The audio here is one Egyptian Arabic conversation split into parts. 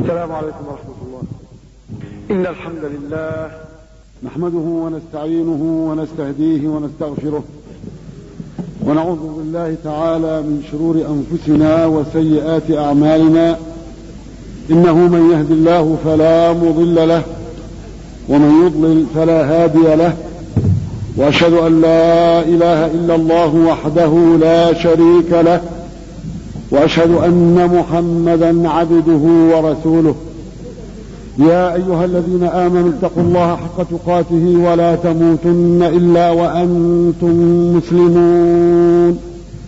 السلام عليكم ورحمة الله إن الحمد لله نحمده ونستعينه ونستهديه ونستغفره ونعوذ بالله تعالى من شرور أنفسنا وسيئات أعمالنا إنه من يهد الله فلا مضل له ومن يضلل فلا هادي له وأشهد أن لا إله إلا الله وحده لا شريك له واشهد ان محمدا عبده ورسوله يا ايها الذين امنوا اتقوا الله حق تقاته ولا تموتن الا وانتم مسلمون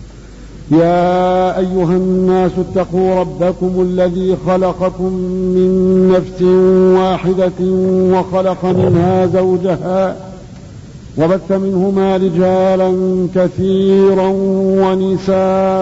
يا ايها الناس اتقوا ربكم الذي خلقكم من نفس واحده وخلق منها زوجها وبث منهما رجالا كثيرا ونساء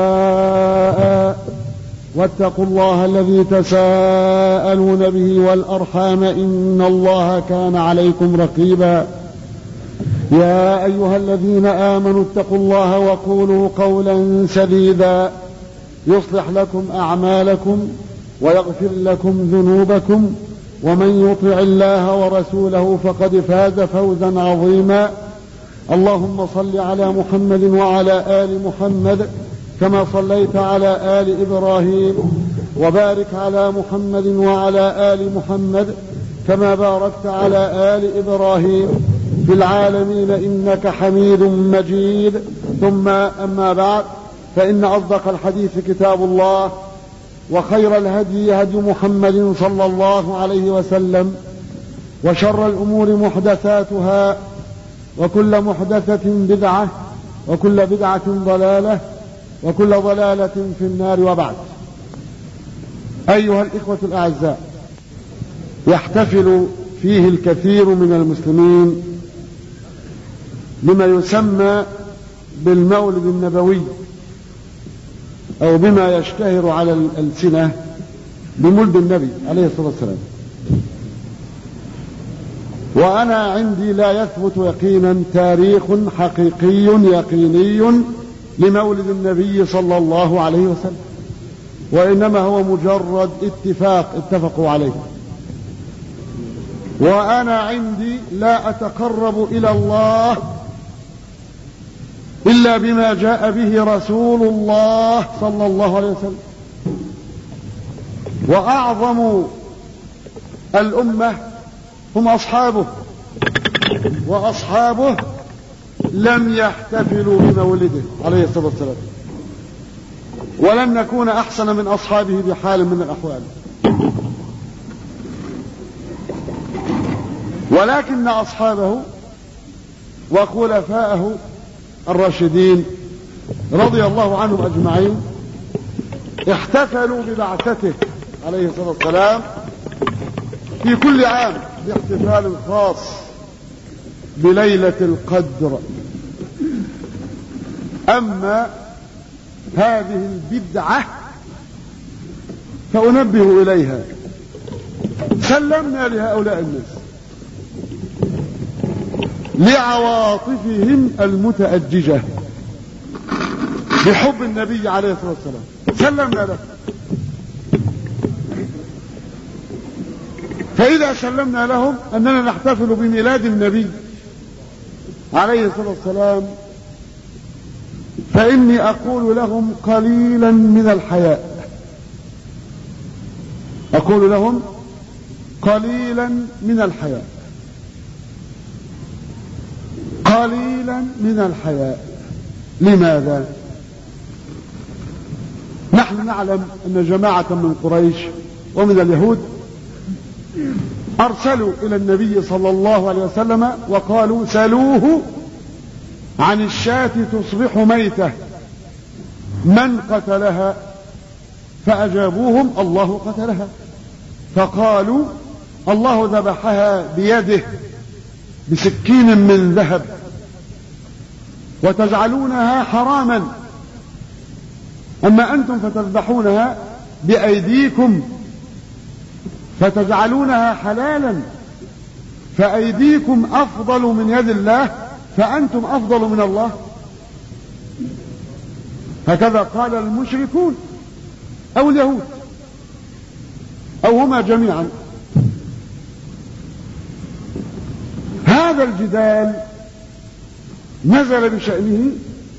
واتقوا الله الذي تساءلون به والارحام ان الله كان عليكم رقيبا يا ايها الذين امنوا اتقوا الله وقولوا قولا سديدا يصلح لكم اعمالكم ويغفر لكم ذنوبكم ومن يطع الله ورسوله فقد فاز فوزا عظيما اللهم صل على محمد وعلى ال محمد كما صليت على ال ابراهيم وبارك على محمد وعلى ال محمد كما باركت على ال ابراهيم في العالمين انك حميد مجيد ثم اما بعد فان اصدق الحديث كتاب الله وخير الهدي هدي محمد صلى الله عليه وسلم وشر الامور محدثاتها وكل محدثة بدعة وكل بدعة ضلالة وكل ضلالة في النار وبعد أيها الإخوة الأعزاء يحتفل فيه الكثير من المسلمين بما يسمى بالمولد النبوي أو بما يشتهر على الألسنة بمولد النبي عليه الصلاة والسلام وأنا عندي لا يثبت يقينا تاريخ حقيقي يقيني لمولد النبي صلى الله عليه وسلم وإنما هو مجرد اتفاق اتفقوا عليه وأنا عندي لا أتقرب إلى الله إلا بما جاء به رسول الله صلى الله عليه وسلم وأعظم الأمة هم أصحابه وأصحابه لم يحتفلوا بمولده عليه الصلاة والسلام ولن نكون أحسن من أصحابه بحال من الأحوال ولكن أصحابه وخلفاءه الراشدين رضي الله عنهم أجمعين احتفلوا ببعثته عليه الصلاة والسلام في كل عام باحتفال خاص بليلة القدر أما هذه البدعة فأنبه إليها سلمنا لهؤلاء الناس لعواطفهم المتأججة بحب النبي عليه الصلاة والسلام سلمنا له فإذا سلمنا لهم أننا نحتفل بميلاد النبي عليه الصلاة والسلام فإني أقول لهم قليلا من الحياء أقول لهم قليلا من الحياء قليلا من الحياء لماذا نحن نعلم أن جماعة من قريش ومن اليهود أرسلوا إلى النبي صلى الله عليه وسلم وقالوا سلوه عن الشاة تصبح ميتة من قتلها فأجابوهم الله قتلها فقالوا الله ذبحها بيده بسكين من ذهب وتجعلونها حراما أما أنتم فتذبحونها بأيديكم فتجعلونها حلالا فأيديكم أفضل من يد الله فأنتم أفضل من الله هكذا قال المشركون أو اليهود أو هما جميعا هذا الجدال نزل بشأنه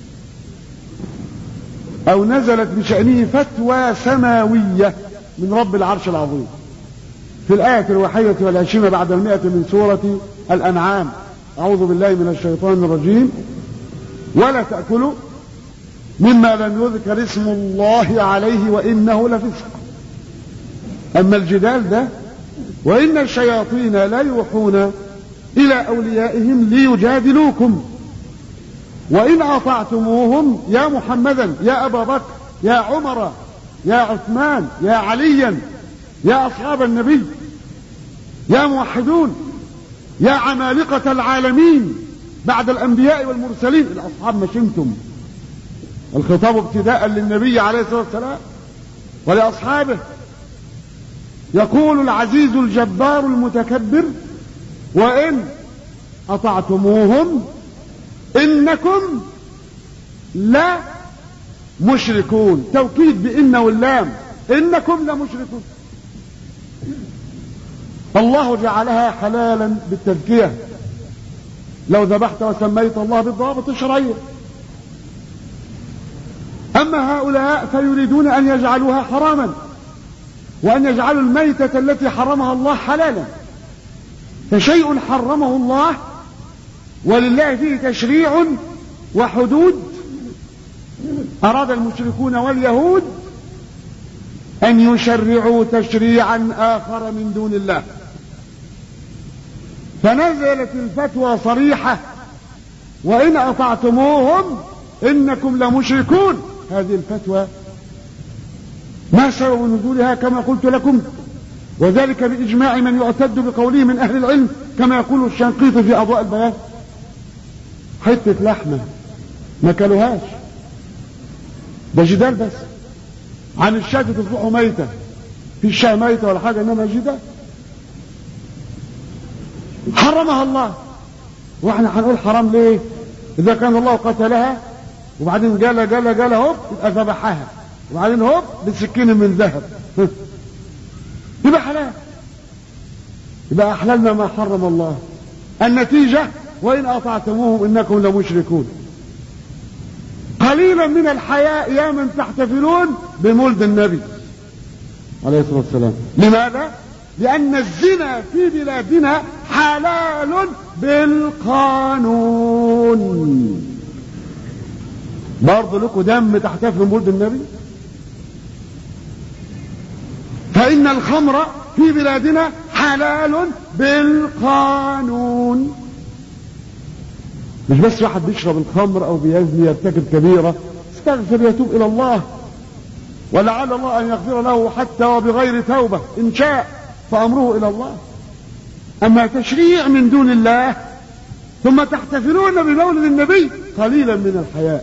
أو نزلت بشأنه فتوى سماوية من رب العرش العظيم في الآية الواحدة والعشرين بعد المئة من سورة الأنعام أعوذ بالله من الشيطان الرجيم ولا تأكلوا مما لم يذكر اسم الله عليه وإنه لفسق أما الجدال ده وإن الشياطين لا يوحون إلى أوليائهم ليجادلوكم وإن أطعتموهم يا محمدا يا أبا بكر يا عمر يا عثمان يا عليا يا أصحاب النبي يا موحدون يا عمالقة العالمين بعد الأنبياء والمرسلين الأصحاب مش انتم الخطاب ابتداء للنبي عليه الصلاة والسلام ولأصحابه يقول العزيز الجبار المتكبر وإن أطعتموهم إنكم لا مشركون توكيد بإن واللام إنكم لمشركون الله جعلها حلالا بالتزكية لو ذبحت وسميت الله بالضوابط الشرعية أما هؤلاء فيريدون أن يجعلوها حراما وأن يجعلوا الميتة التي حرمها الله حلالا فشيء حرمه الله ولله فيه تشريع وحدود أراد المشركون واليهود أن يشرعوا تشريعا آخر من دون الله فنزلت الفتوى صريحة وإن أطعتموهم إنكم لمشركون هذه الفتوى ما سبب نزولها كما قلت لكم وذلك بإجماع من يعتد بقوله من أهل العلم كما يقول الشنقيطي في أضواء البيان حتة لحمة ما كلوهاش ده جدال بس عن الشاة تصبح ميتة في الشاة ميتة ولا حاجة إنما جدال حرمها الله واحنا هنقول حرام ليه اذا كان الله قتلها وبعدين قال قال قال هوب يبقى ذبحها وبعدين هوب بسكين من ذهب يبقى حلال يبقى احللنا ما حرم الله النتيجة وإن أطعتموهم إنكم لمشركون قليلا من الحياء يا من تحتفلون بمولد النبي عليه الصلاة والسلام لماذا؟ لأن الزنا في بلادنا حلال بالقانون برضه لكم دم تحتفلوا بمولد النبي فإن الخمر في بلادنا حلال بالقانون مش بس واحد بيشرب الخمر او بيزني يرتكب كبيرة استغفر يتوب الى الله ولعل الله ان يغفر له حتى وبغير توبة ان شاء فامره الى الله اما تشريع من دون الله ثم تحتفلون بمولد النبي قليلا من الحياء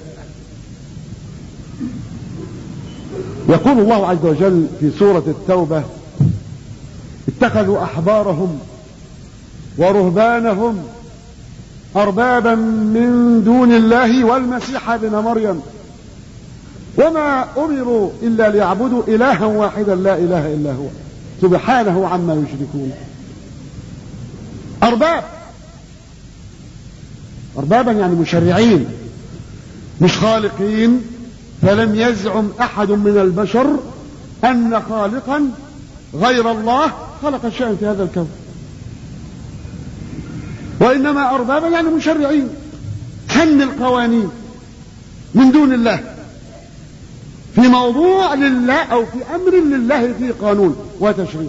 يقول الله عز وجل في سورة التوبة اتخذوا احبارهم ورهبانهم اربابا من دون الله والمسيح ابن مريم وما امروا الا ليعبدوا الها واحدا لا اله الا هو سبحانه عما يشركون ارباب اربابا يعني مشرعين مش خالقين فلم يزعم احد من البشر ان خالقا غير الله خلق شيئا في هذا الكون وإنما أربابا يعني مشرعين سن القوانين من دون الله في موضوع لله أو في أمر لله فيه قانون وتشريع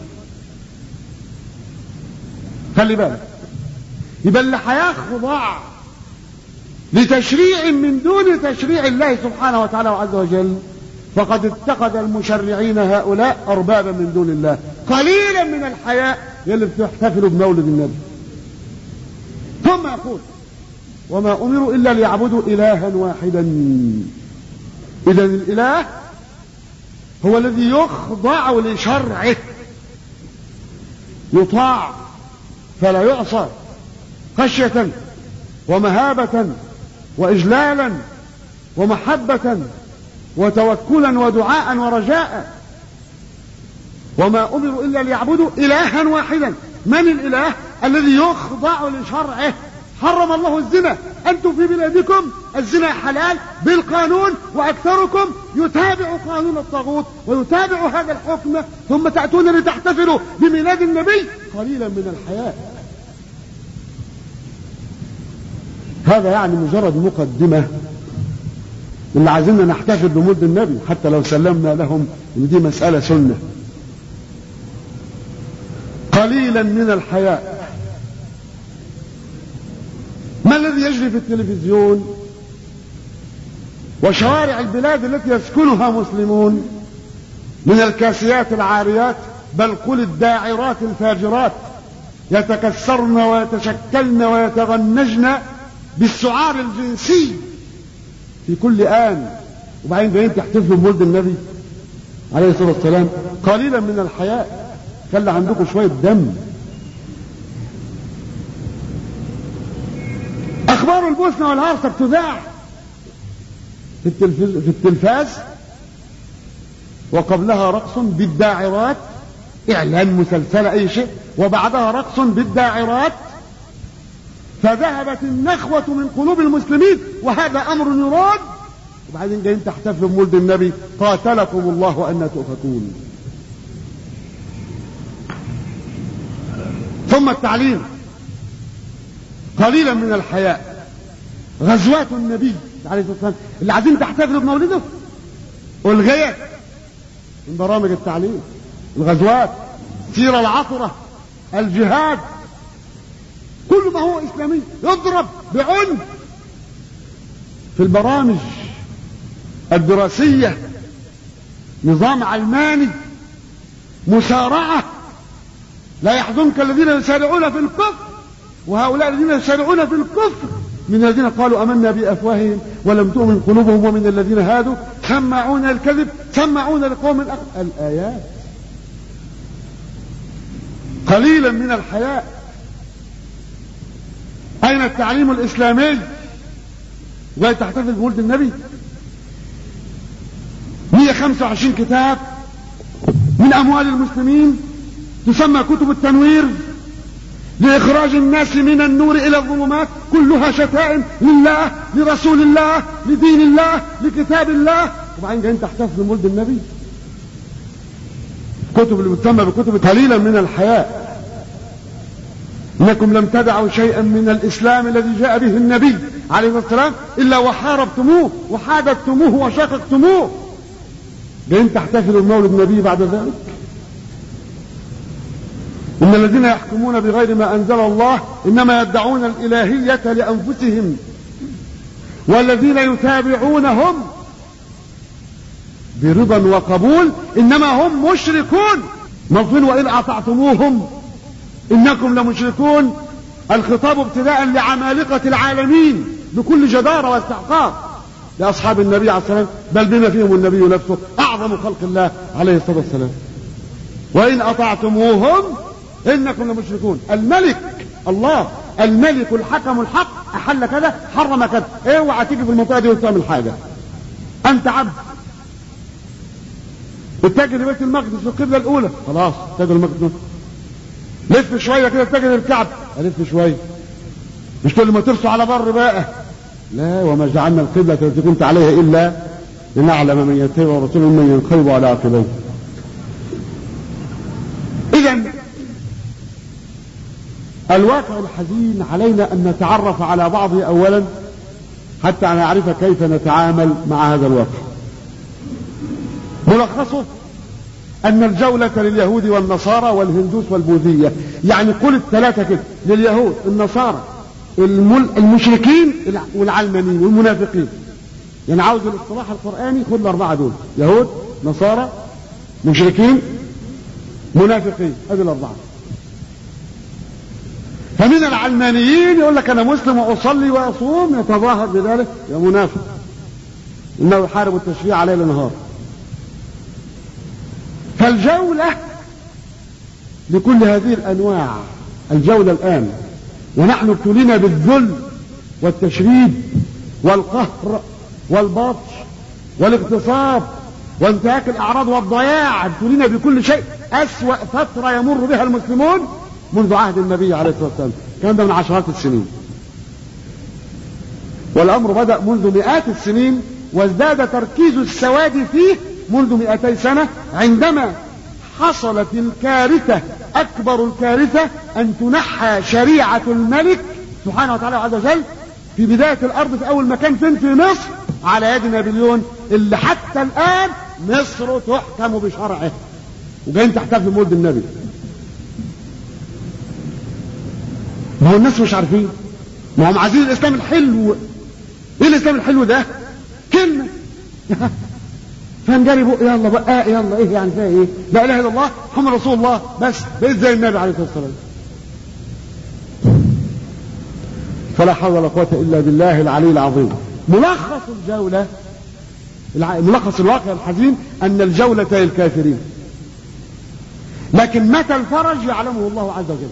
خلي بالك يبقى اللي هيخضع لتشريع من دون تشريع الله سبحانه وتعالى عز وجل فقد اتخذ المشرعين هؤلاء أربابا من دون الله قليلا من الحياء يلي بتحتفلوا بمولد النبي ثم يقول وما أمروا إلا ليعبدوا إلها واحدا إذا الإله هو الذي يخضع لشرعه يطاع فلا يعصى خشية ومهابة وإجلالا ومحبة وتوكلا ودعاء ورجاء وما أمروا إلا ليعبدوا إلها واحدا من الإله الذي يخضع لشرعه حرم الله الزنا أنتم في بلادكم الزنا حلال بالقانون وأكثركم يتابع قانون الطاغوت ويتابع هذا الحكم ثم تأتون لتحتفلوا بميلاد النبي قليلا من الحياء هذا يعني مجرد مقدمة اللي عايزيننا نحتفل بمولد النبي حتى لو سلمنا لهم ان دي مسألة سنة قليلا من الحياء ما الذي يجري في التلفزيون وشوارع البلاد التي يسكنها مسلمون من الكاسيات العاريات بل قل الداعرات الفاجرات يتكسرن ويتشكلن ويتغنجن بالسعار الجنسي في كل آن وبعدين جايين تحتفلوا بمولد النبي عليه الصلاة والسلام قليلا من الحياء خلي عندكم شوية دم أخبار البوسنة والهرسك تذاع في, التلفز... في التلفاز وقبلها رقص بالداعرات إعلان مسلسل أي شيء وبعدها رقص بالداعرات فذهبت النخوة من قلوب المسلمين وهذا أمر يراد وبعدين جايين تحتفلوا بمولد النبي قاتلكم الله أن تؤفكون ثم التعليم قليلا من الحياء غزوات النبي عليه الصلاة والسلام اللي عايزين تحتفلوا بمولده ألغيت من برامج التعليم الغزوات سيرة العطرة الجهاد كل ما هو إسلامي يضرب بعنف في البرامج الدراسية نظام علماني مسارعة لا يحزنك الذين يسارعون في الكفر وهؤلاء الذين يسارعون في الكفر من الذين قالوا امنا بافواههم ولم تؤمن قلوبهم ومن الذين هادوا سمعون الكذب سمعون لقوم أخ... الايات قليلا من الحياء اين التعليم الاسلامي جاي تحتفل بولد النبي 125 كتاب من اموال المسلمين تسمى كتب التنوير لإخراج الناس من النور إلى الظلمات كلها شتائم لله لرسول الله لدين الله لكتاب الله وبعدين جايين تحتفل بمولد النبي كتب اللي بتسمى بكتب قليلا من الحياء انكم لم تدعوا شيئا من الاسلام الذي جاء به النبي عليه الصلاه والسلام الا وحاربتموه وحادثتموه وشققتموه جايين تحتفلوا بمولد النبي بعد ذلك إن الذين يحكمون بغير ما أنزل الله إنما يدعون الإلهية لأنفسهم والذين يتابعونهم برضا وقبول إنما هم مشركون مظن وإن أطعتموهم إنكم لمشركون الخطاب ابتداء لعمالقة العالمين بكل جدارة واستحقاق لأصحاب النبي عليه الصلاة والسلام بل بما فيهم النبي نفسه أعظم خلق الله عليه الصلاة والسلام وإن أطعتموهم انكم لمشركون الملك الله الملك الحكم الحق احل كذا حرم كذا اوعى تيجي في المنطقه دي وتعمل حاجه انت عبد اتجه لبيت المقدس في القبله الاولى خلاص اتجه المقدس لف شويه كده اتجه للكعب الف شويه مش كل ما ترسوا على بر بقى لا وما جعلنا القبله التي كنت عليها الا لنعلم من يتبع رسول من ينقلب على عقبيه اذا الواقع الحزين علينا أن نتعرف على بعضه أولا حتى نعرف كيف نتعامل مع هذا الواقع ملخصه أن الجولة لليهود والنصارى والهندوس والبوذية يعني قل الثلاثة كده لليهود النصارى المشركين والعلمانيين والمنافقين يعني عاوز الاصطلاح القرآني خد الأربعة دول يهود نصارى مشركين منافقين هذه الأربعة فمن العلمانيين يقول لك انا مسلم واصلي واصوم يتظاهر بذلك يا منافق انه يحارب التشريع ليل نهار فالجولة لكل هذه الانواع الجولة الان ونحن ابتلينا بالذل والتشريد والقهر والبطش والاغتصاب وانتهاك الاعراض والضياع ابتلينا بكل شيء أسوأ فترة يمر بها المسلمون منذ عهد النبي عليه الصلاة والسلام كان ده من عشرات السنين والأمر بدأ منذ مئات السنين وازداد تركيز السواد فيه منذ مئتي سنة عندما حصلت الكارثة أكبر الكارثة أن تنحى شريعة الملك سبحانه وتعالى عز وجل في بداية الأرض في أول مكان فين في مصر على يد نابليون اللي حتى الآن مصر تحكم بشرعه وجايين تحتفل بمولد النبي ما هو الناس مش عارفين ما هم عايزين الإسلام الحلو إيه الإسلام الحلو ده؟ كلمة فنجري بق يلا بقى يلا ايه يعني فيها ايه لا اله الا الله محمد رسول الله بس بقيت زي النبي عليه الصلاه والسلام فلا حول ولا قوه الا بالله العلي العظيم ملخص الجوله ملخص الواقع الحزين ان الجوله للكافرين لكن متى الفرج يعلمه الله عز وجل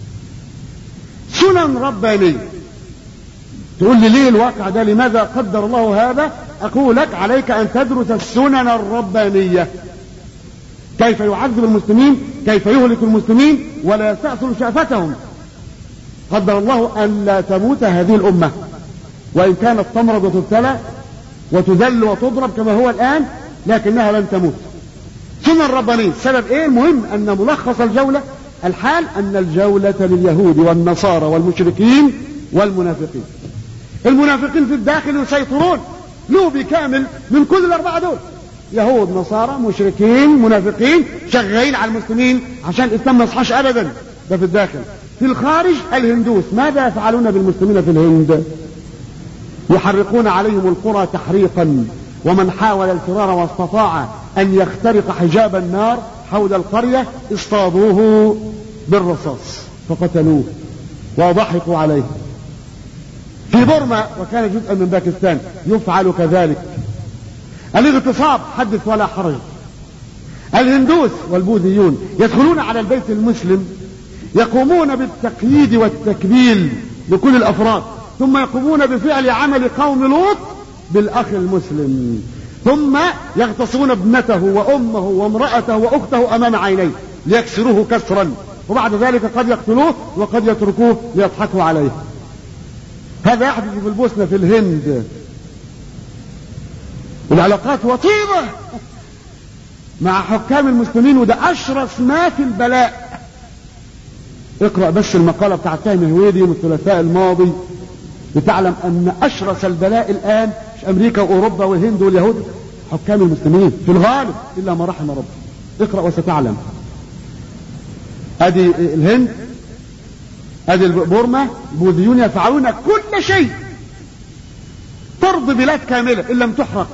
سنن ربانيه تقول لي ليه الواقع ده لماذا قدر الله هذا اقول لك عليك ان تدرس السنن الربانية كيف يعذب المسلمين كيف يهلك المسلمين ولا يستأصل شأفتهم قدر الله ان لا تموت هذه الامة وان كانت تمرض وتبتلى وتذل وتضرب كما هو الان لكنها لن تموت سنن ربانية سبب ايه المهم ان ملخص الجولة الحال ان الجولة لليهود والنصارى والمشركين والمنافقين المنافقين في الداخل يسيطرون له بكامل من كل الأربعة دول يهود نصارى مشركين منافقين شغالين على المسلمين عشان الإسلام ما يصحاش أبدا ده في الداخل في الخارج الهندوس ماذا يفعلون بالمسلمين في الهند يحرقون عليهم القرى تحريقا ومن حاول الفرار واستطاع أن يخترق حجاب النار حول القرية اصطادوه بالرصاص فقتلوه وضحكوا عليه في بورما وكان جزءا من باكستان يفعل كذلك الاغتصاب حدث ولا حرج الهندوس والبوذيون يدخلون على البيت المسلم يقومون بالتقييد والتكبيل لكل الافراد ثم يقومون بفعل عمل قوم لوط بالاخ المسلم ثم يغتصبون ابنته وامه وامراته واخته امام عينيه ليكسروه كسرا وبعد ذلك قد يقتلوه وقد يتركوه ليضحكوا عليه هذا يحدث في البوسنة في الهند العلاقات وطيدة مع حكام المسلمين وده أشرس ما في البلاء اقرأ بس المقالة بتاعت فهم هويدي من الثلاثاء الماضي لتعلم أن أشرس البلاء الآن مش أمريكا وأوروبا والهند واليهود حكام المسلمين في الغالب إلا ما رحم ربي اقرأ وستعلم ادي الهند ادي بورما البوذيون يفعلون كل شيء طرد بلاد كاملة ان لم تحرق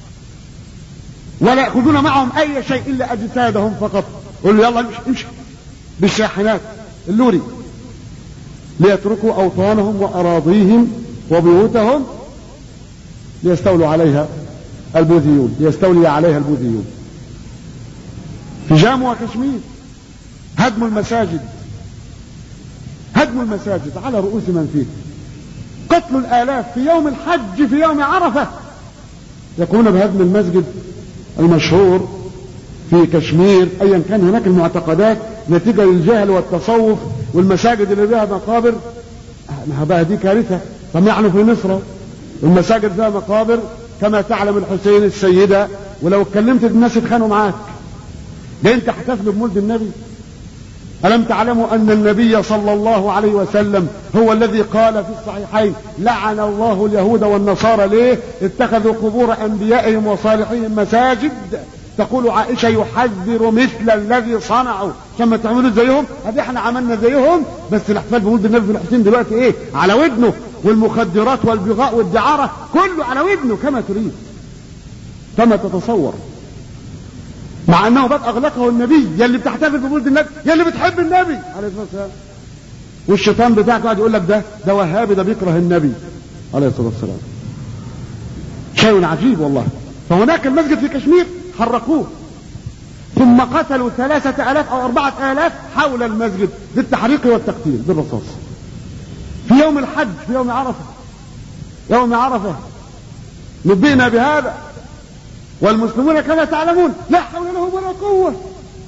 ولا يأخذون معهم اي شيء الا اجسادهم فقط قل له يلا امشي امشي بالشاحنات اللوري ليتركوا اوطانهم واراضيهم وبيوتهم ليستولوا عليها البوذيون ليستولي عليها البوذيون في جامو وكشمير هدم المساجد هدم المساجد على رؤوس من فيه قتل الآلاف في يوم الحج في يوم عرفة يقومون بهدم المسجد المشهور في كشمير ايا كان هناك المعتقدات نتيجة للجهل والتصوف والمساجد اللي فيها مقابر ما بقى دي كارثة طب نحن في مصر المساجد فيها مقابر كما تعلم الحسين السيدة ولو اتكلمت الناس يتخانقوا معاك ده انت احتفل بمولد النبي ألم تعلموا أن النبي صلى الله عليه وسلم هو الذي قال في الصحيحين لعن الله اليهود والنصارى ليه اتخذوا قبور أنبيائهم وصالحيهم مساجد تقول عائشة يحذر مثل الذي صنعوا كما تعملوا زيهم هذه احنا عملنا زيهم بس الاحتفال بمولد النبي في الحسين دلوقتي ايه على ودنه والمخدرات والبغاء والدعارة كله على ودنه كما تريد كما تتصور مع انه قد اغلقه النبي يا اللي بتحتفل بمولد النبي يا اللي بتحب النبي عليه الصلاه والسلام والشيطان بتاعك قاعد يقول لك ده ده وهابي ده بيكره النبي عليه الصلاه والسلام شيء عجيب والله فهناك المسجد في كشمير حرقوه ثم قتلوا ثلاثة آلاف أو أربعة آلاف حول المسجد بالتحريق والتقتيل بالرصاص في يوم الحج في يوم عرفة يوم عرفة نبئنا بهذا والمسلمون كما تعلمون لا حول لهم ولا قوة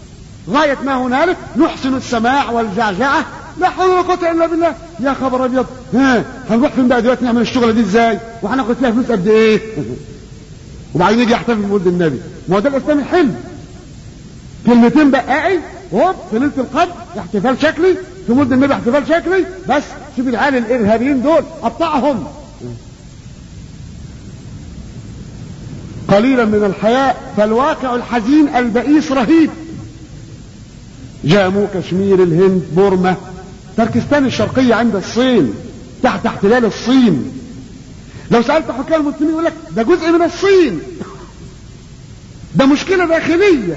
غاية ما هنالك نحسن السماع والجعجعة لا حول ولا قوة إلا بالله يا خبر أبيض ها هنروح فين بقى دلوقتي نعمل الشغلة دي إزاي وهناخد فيها فلوس قد إيه وبعدين يجي يحتفل بمولد النبي ما هو ده الإسلام الحلو كلمتين بقائي هوب في ليلة القدر احتفال شكلي في مولد النبي احتفال شكلي بس شوف العيال الإرهابيين دول قطعهم قليلا من الحياء فالواقع الحزين البئيس رهيب جامو كشمير الهند بورما تركستان الشرقية عند الصين تحت احتلال الصين لو سألت حكام المسلمين يقول لك ده جزء من الصين ده مشكلة داخلية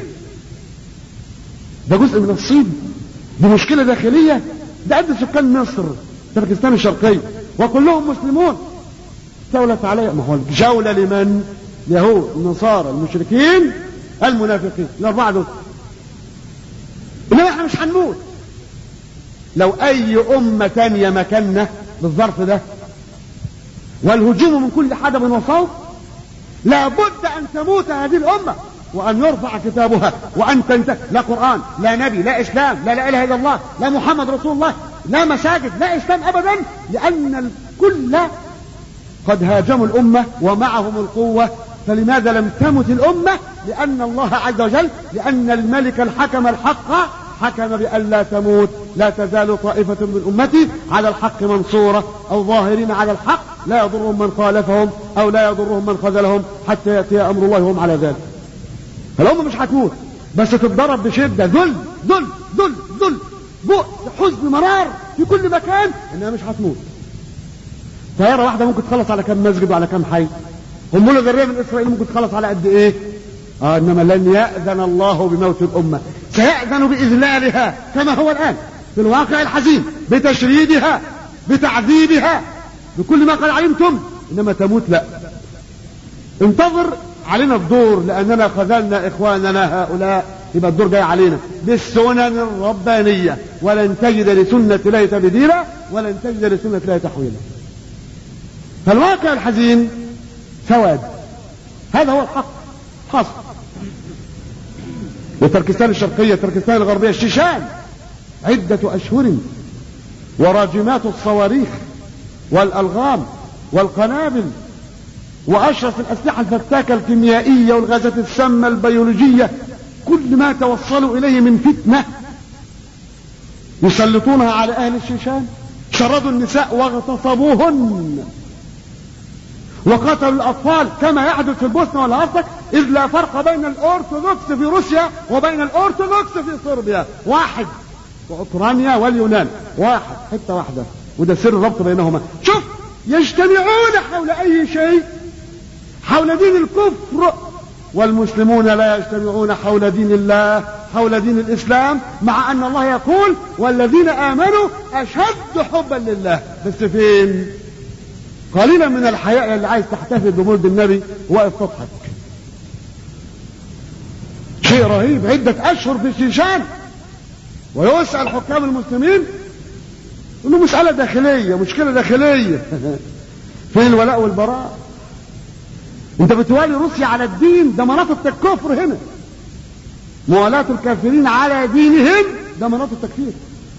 ده جزء من الصين دي مشكلة داخلية ده قد سكان مصر تركستان الشرقية وكلهم مسلمون استولت عليها ما هو جولة لمن اليهود النصارى المشركين المنافقين الأربعة دول إنما احنا مش هنموت لو أي أمة تانية مكاننا بالظرف ده والهجوم من كل حدب وصوب لابد أن تموت هذه الأمة وأن يرفع كتابها وأن تنتهي لا قرآن لا نبي لا إسلام لا لا إله إلا الله لا محمد رسول الله لا مساجد لا إسلام أبدا لأن الكل قد هاجموا الأمة ومعهم القوة فلماذا لم تمت الأمة لأن الله عز وجل لأن الملك الحكم الحق حكم بأن لا تموت لا تزال طائفة من أمتي على الحق منصورة أو ظاهرين على الحق لا يضرهم من خالفهم أو لا يضرهم من خذلهم حتى يأتي أمر الله وهم على ذلك فالأمة مش هتموت بس تتضرب بشدة ذل ذل ذل ذل بؤس حزن مرار في كل مكان انها مش هتموت طيارة واحدة ممكن تخلص على كم مسجد وعلى كم حي قنبلة ذرية من إسرائيل ممكن تخلص على قد إيه آه إنما لن يأذن الله بموت الأمة سيأذن بإذلالها كما هو الآن في الواقع الحزين بتشريدها بتعذيبها بكل ما قد علمتم إنما تموت لا انتظر علينا الدور لأننا خذلنا إخواننا هؤلاء يبقى الدور جاي علينا بالسنن الربانية ولن تجد لسنة الله تبديلا ولن تجد لسنة الله تحويلا فالواقع الحزين سواد هذا هو الحق حصل وتركستان الشرقية تركستان الغربية الشيشان عدة أشهر وراجمات الصواريخ والألغام والقنابل وأشرف الأسلحة الفتاكة الكيميائية والغازات السامة البيولوجية كل ما توصلوا إليه من فتنة يسلطونها على أهل الشيشان شردوا النساء واغتصبوهن وقتلوا الأطفال كما يحدث في البوسنة والهرسك إذ لا فرق بين الأرثوذكس في روسيا وبين الأرثوذكس في صربيا واحد وأوكرانيا واليونان واحد حتة واحدة وده سر الربط بينهما شوف يجتمعون حول أي شيء حول دين الكفر والمسلمون لا يجتمعون حول دين الله حول دين الإسلام مع أن الله يقول والذين آمنوا أشد حبا لله بس فين قليلا من الحياء اللي عايز تحتفل بمولد النبي واقف تضحك شيء رهيب عدة أشهر في الشيشان ويسأل حكام المسلمين انه مسألة داخلية مشكلة داخلية فين الولاء والبراء انت بتوالي روسيا على الدين ده مناطق الكفر هنا موالاة الكافرين على دينهم ده مناطق التكفير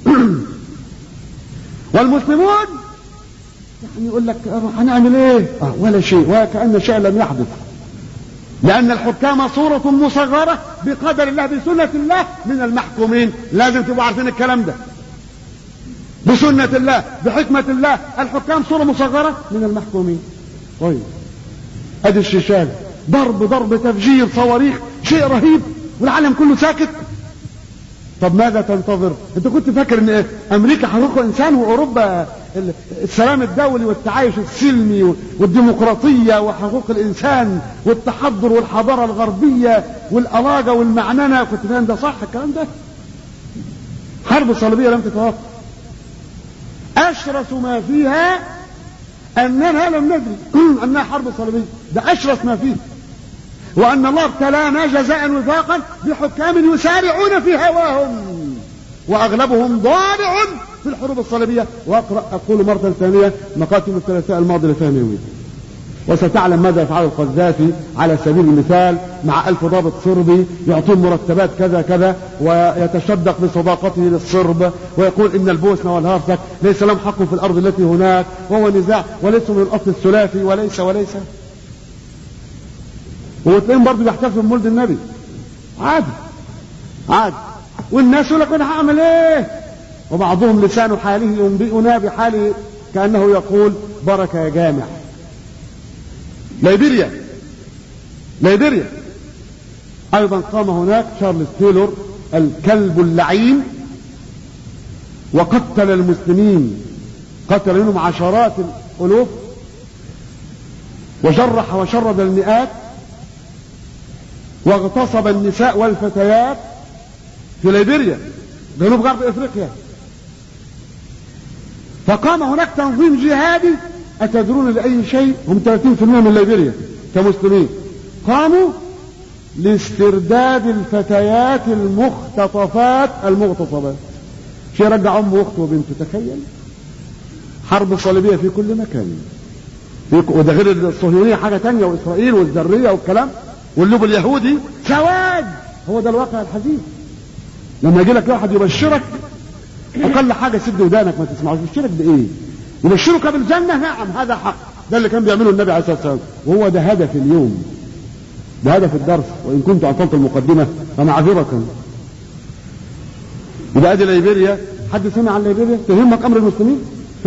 والمسلمون يعني يقول لك هنعمل ايه آه ولا شيء وكأن شيء لم يحدث لأن الحكام صورة مصغرة بقدر الله بسنة الله من المحكومين لازم تبقوا عارفين الكلام ده بسنة الله بحكمة الله الحكام صورة مصغرة من المحكومين طيب ادي الشيشان ضرب ضرب تفجير صواريخ شيء رهيب والعالم كله ساكت طب ماذا تنتظر انت كنت فاكر ان امريكا حقوق انسان واوروبا السلام الدولي والتعايش السلمي والديمقراطيه وحقوق الانسان والتحضر والحضاره الغربيه والالاجه والمعننه كنت فاهم ده صح الكلام ده حرب صليبيه لم تتوقف اشرس ما فيها اننا لم ندري انها حرب صليبيه ده اشرس ما فيه وان الله ابتلانا جزاء وفاقا بحكام يسارعون في هواهم واغلبهم ضارع في الحروب الصليبيه واقرا اقول مره ثانيه مقاتل الثلاثاء الماضي لفهم يومي وستعلم ماذا يفعل القذافي على سبيل المثال مع ألف ضابط صربي يعطون مرتبات كذا كذا ويتشدق بصداقته للصرب ويقول إن البوسنة والهرسك ليس لهم حق في الأرض التي هناك وهو نزاع وليس من الأصل الثلاثي وليس وليس وتلاقيهم برضه بيحتفلوا بمولد النبي عادي عادي والناس يقول لك انا هعمل ايه وبعضهم لسان حاله ينبئنا بحاله كانه يقول بركه يا جامع ليبيريا ليبيريا ايضا قام هناك تشارلز تيلور الكلب اللعين وقتل المسلمين قتل منهم عشرات الالوف وجرح وشرد المئات واغتصب النساء والفتيات في ليبيريا جنوب غرب افريقيا فقام هناك تنظيم جهادي اتدرون لاي شيء هم 30% من ليبيريا كمسلمين قاموا لاسترداد الفتيات المختطفات المغتصبات شيء رجع امه واخته وبنته تخيل حرب صليبيه في كل مكان وده غير الصهيونيه حاجه تانية واسرائيل والذريه والكلام واللوب اليهودي سواد هو ده الواقع الحزين لما يجي لك واحد يبشرك اقل حاجه سد ودانك ما تسمعوش يبشرك بايه يبشرك بالجنه نعم هذا حق ده اللي كان بيعمله النبي عليه الصلاه والسلام وهو ده هدف اليوم ده هدف الدرس وان كنت اعطلت المقدمه فمعذره يبقى ادي ليبيريا حد سمع عن ليبيريا تهمك امر المسلمين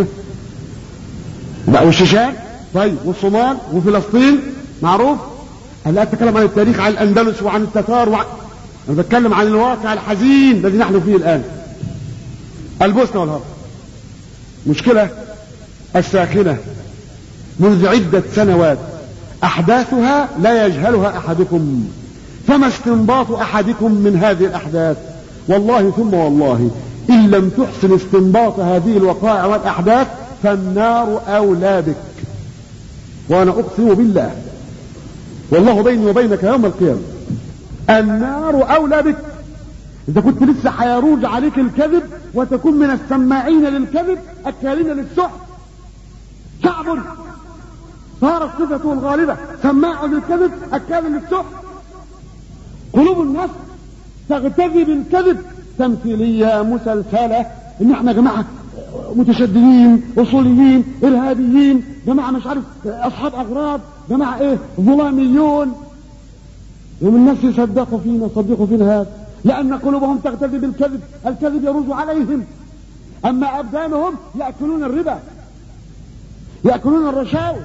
بقى والشيشان طيب والصومال وفلسطين معروف هل لا اتكلم عن التاريخ عن الاندلس وعن التتار وعن انا بتكلم عن الواقع الحزين الذي نحن فيه الان البوسنه والهرب مشكله الساخنه منذ عده سنوات احداثها لا يجهلها احدكم فما استنباط احدكم من هذه الاحداث والله ثم والله ان لم تحسن استنباط هذه الوقائع والاحداث فالنار اولى بك وانا اقسم بالله والله بيني وبينك يوم القيامه النار اولى بك اذا كنت لسه هيروج عليك الكذب وتكون من السماعين للكذب اكالين للسحت شعب صارت صفته الغالبه سماع للكذب اكال للسحت قلوب الناس تغتذي بالكذب تمثيليه مسلسله ان احنا يا جماعه متشددين اصوليين ارهابيين جماعه مش عارف اصحاب اغراض جماعه ايه ظلاميون يوم الناس يصدقوا فينا صدقوا فينا هذا لأن قلوبهم تغتذي بالكذب الكذب يروج عليهم أما أبدانهم يأكلون الربا يأكلون الرشاوى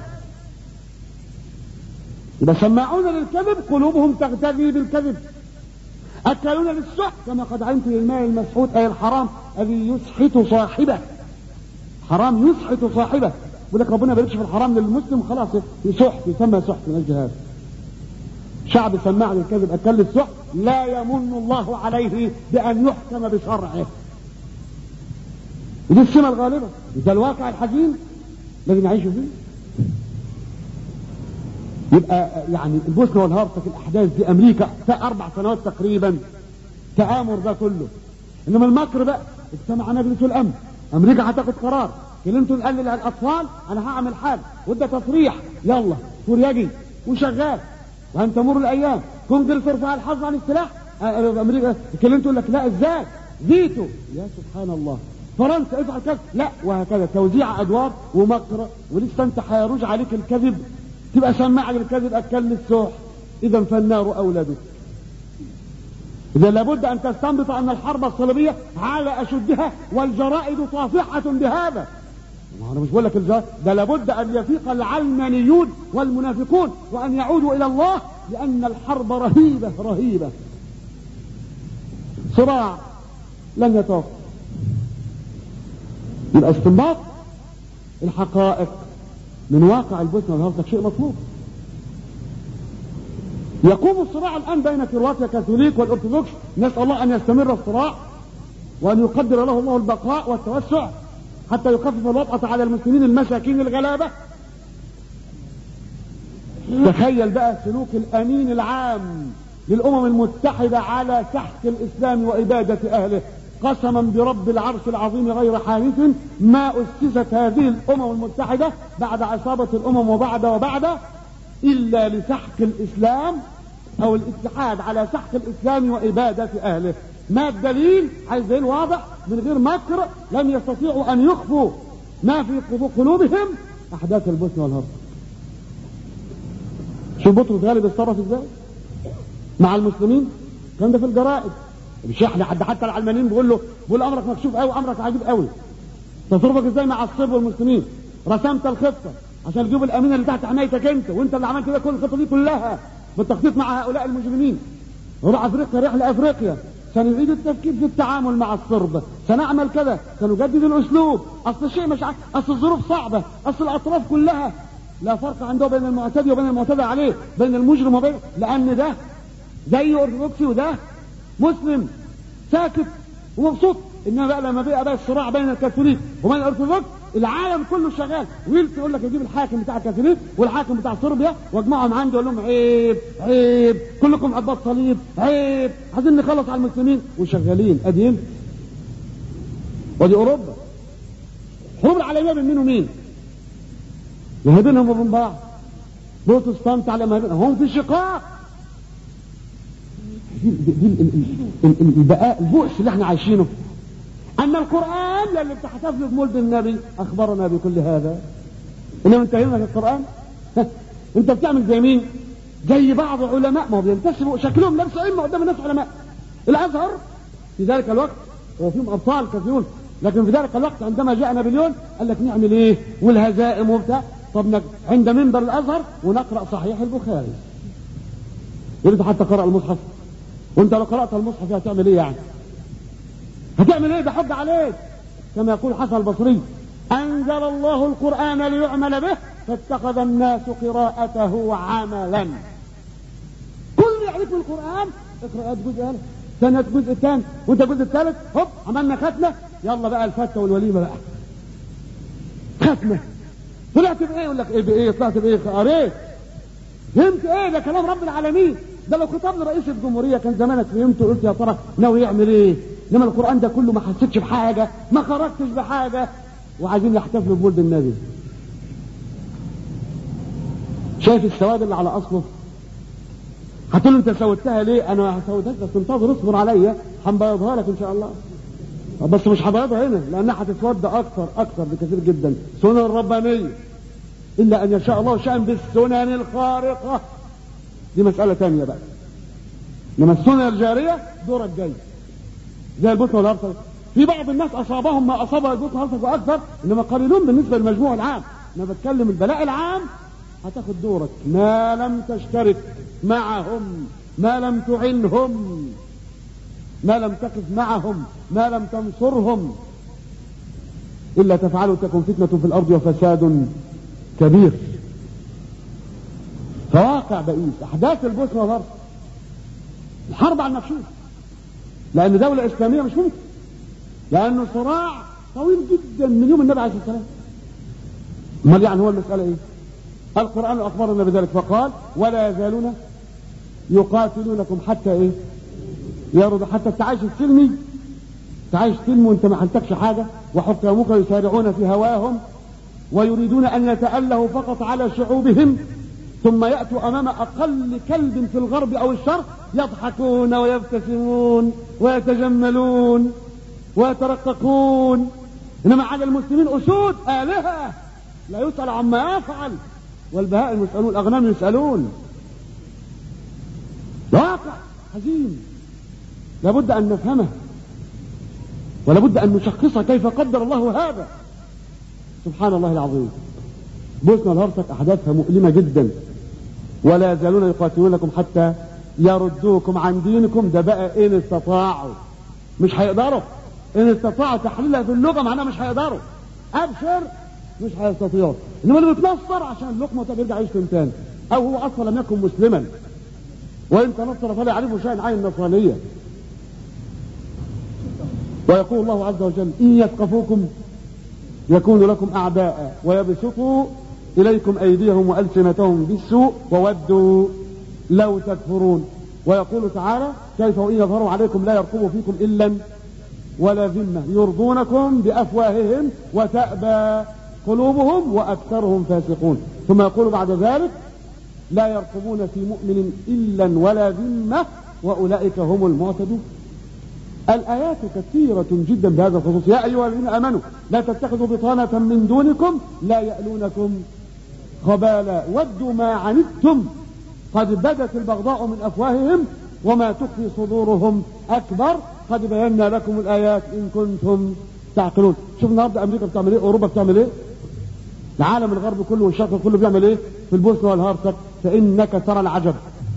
إذا سماعون للكذب قلوبهم تغتذي بالكذب أكلون للسحت كما قد علمت للماء المسحوت أي الحرام الذي يسحت صاحبه حرام يسحت صاحبه يقول لك ربنا بيركش في الحرام للمسلم خلاص سحت يسمى سحت من أجل هذا شعب سماع للكذب أكل السحت لا يمن الله عليه بأن يحكم بشرعه ودي السمة الغالبة ده الواقع الحزين الذي نعيش فيه يبقى يعني البوسنة والهرسك الأحداث دي أمريكا في أربع سنوات تقريبا تآمر ده كله إنما المكر بقى اجتمع مجلس الأمن أمريكا هتاخد قرار كلينتون قال للأطفال أنا هعمل حاجة وده تصريح يلا سورياجي وشغال وأن تمر الأيام كونجرس يرفع الحظ عن السلاح أمريكا كلينتون يقول لك لا إزاي فيتو يا سبحان الله فرنسا افعل كذا لا وهكذا توزيع ادوار ومكر ولسه انت هيروج عليك الكذب تبقى سماع للكذب اكل السوح اذا فالنار اولى بك اذا لابد ان تستنبط ان الحرب الصليبيه على اشدها والجرائد طافحه بهذا ما انا مش بقول لك الجرائد ده لابد ان يفيق العلمانيون والمنافقون وان يعودوا الى الله لان الحرب رهيبه رهيبه صراع لن يتوقف يبقى استنباط الحقائق من واقع البوسنة والهرسك شيء مطلوب يقوم الصراع الآن بين كرواتيا كاثوليك والأرثوذكس نسأل الله أن يستمر الصراع وأن يقدر له الله البقاء والتوسع حتى يخفف الوطأة على المسلمين المساكين الغلابة تخيل بقى سلوك الأمين العام للأمم المتحدة على سحق الإسلام وإبادة أهله قسما برب العرش العظيم غير حانث ما أسست هذه الأمم المتحدة بعد عصابة الأمم وبعد وبعد إلا لسحق الإسلام أو الاتحاد على سحق الإسلام وإبادة أهله ما الدليل عايز دليل واضح من غير مكر لم يستطيعوا أن يخفوا ما في قلوبهم أحداث البوسنة والهرسك شوف بطرس غالب اتصرف ازاي مع المسلمين كان ده في الجرائد مش احنا حد حتى العلمانيين بيقول له بيقول امرك مكشوف قوي امرك عجيب قوي تصرفك ازاي مع الصيب والمسلمين رسمت الخطه عشان تجيب الامينه اللي تحت حمايتك انت وانت اللي عملت كده كل الخطه دي كلها بالتخطيط مع هؤلاء المجرمين روح افريقيا رحله افريقيا سنعيد التفكير في التعامل مع الصرب سنعمل كذا سنجدد الاسلوب اصل الشيء مش ع... اصل الظروف صعبه اصل الاطراف كلها لا فرق عنده بين المعتدي وبين المعتدى عليه بين المجرم وبين لان ده زي ارثوذكسي وده مسلم ساكت ومبسوط انما بقى لما بقى بقى الصراع بين الكاثوليك وبين الارثوذكس العالم كله شغال ويلت يقول لك يجيب الحاكم بتاع الكاثوليك والحاكم بتاع صربيا واجمعهم عنده يقول لهم عيب عيب كلكم عباد صليب عيب عايزين نخلص على المسلمين وشغالين ادي ودي اوروبا الحروب العالميه بين مين ومين؟ ما بينهم وبين بعض بروتستانت على ما بينهم هم في شقاق دي, دي البقاء البؤس اللي احنا عايشينه ان القران اللي بتحتفل بمولد النبي اخبرنا بكل هذا انما انتهينا في القران انت بتعمل زي مين زي بعض علماء ما هو بينتسبوا شكلهم لابس ائمه قدام الناس علماء الازهر في ذلك الوقت هو فيهم ابطال كثيرون لكن في ذلك الوقت عندما جاء نابليون قال لك نعمل ايه والهزائم وبتاع طب عند منبر الازهر ونقرا صحيح البخاري يريد حتى قرأ المصحف وانت لو قرأت المصحف هتعمل ايه يعني هتعمل ايه ده حج عليك كما يقول حسن البصري انزل الله القرآن ليعمل به فاتخذ الناس قراءته عملا كل يعرف القرآن اقرأ جزء هذا سنة الجزء الثاني وانت الجزء الثالث هوب عملنا ختمة يلا بقى الفتة والوليمة بقى ختمة طلعت بايه يقول لك ايه بايه طلعت بايه قريت فهمت ايه ده كلام رب العالمين ده لو خطاب لرئيس الجمهورية كان زمانك فهمت وقلت يا ترى ناوي يعمل ايه انما القرآن ده كله ما حسيتش بحاجة ما خرجتش بحاجة وعايزين يحتفلوا بولد النبي شايف السواد اللي على اصله هتقول له انت سودتها ليه انا هسودها بس انتظر اصبر عليا هنبيضها لك ان شاء الله بس مش هبيضها هنا لانها هتتود اكثر اكثر بكثير جدا سنن الربانيه الا ان يشاء الله شأن بالسنن الخارقه دي مسألة تانية بقى انما السنن الجارية دورك جاي زي البطن والهرسل في بعض الناس اصابهم ما اصاب البطن والهرسل واكثر انما قليلون بالنسبة للمجموع العام انا بتكلم البلاء العام هتاخد دورك ما لم تشترك معهم ما لم تعنهم ما لم تقف معهم ما لم تنصرهم إلا تفعلوا تكن فتنة في الأرض وفساد كبير فواقع بئيس أحداث البوسنة والهرس الحرب على المكشوف لأن دولة إسلامية مش ممكن لأنه صراع طويل جدا من يوم النبي عليه الصلاة والسلام امال يعني هو المسألة إيه؟ القرآن أخبرنا بذلك فقال ولا يزالون يقاتلونكم حتى إيه؟ يرد حتى التعايش السلمي تعايش سلمي وانت ما حلتكش حاجة وحكامك يسارعون في هواهم ويريدون أن يتألهوا فقط على شعوبهم ثم يأتوا أمام أقل كلب في الغرب أو الشرق يضحكون ويبتسمون ويتجملون ويترققون إنما على المسلمين أسود آلهة لا يسأل عما يفعل والبهائم يسألون الأغنام يسألون واقع حزين لابد أن نفهمه ولابد أن نشخصه كيف قدر الله هذا سبحان الله العظيم بوسنا الهرسك أحداثها مؤلمة جدا ولا يزالون يقاتلونكم حتى يردوكم عن دينكم ده بقى إن استطاعوا مش هيقدروا إن استطاعوا تحليلها في اللغة معناها مش هيقدروا أبشر مش هيستطيعوا إنما اللي بيتنصر عشان اللقمة ده بيرجع يشتم تاني أو هو أصلا لم يكن مسلما وإن تنصر فلا يعرفه شيئا عن النصرانية ويقول الله عز وجل إن يثقفوكم يكون لكم أعداء ويبسطوا إليكم أيديهم وألسنتهم بالسوء وودوا لو تكفرون ويقول تعالى كيف وإن يظهروا عليكم لا يرقبوا فيكم إلا ولا ذمة يرضونكم بأفواههم وتأبى قلوبهم وأكثرهم فاسقون ثم يقول بعد ذلك لا يرقبون في مؤمن إلا ولا ذمة وأولئك هم المعتدون الآيات كثيرة جدا بهذا الخصوص يا أيها الذين آمنوا لا تتخذوا بطانة من دونكم لا يألونكم خبالا ودوا ما عنتم قد بدت البغضاء من أفواههم وما تخفي صدورهم أكبر قد بينا لكم الآيات إن كنتم تعقلون شوف النهارده أمريكا بتعمل إيه أوروبا بتعمل إيه العالم الغربي كله والشرق كله بيعمل إيه في البوسنة والهرسك فإنك ترى العجب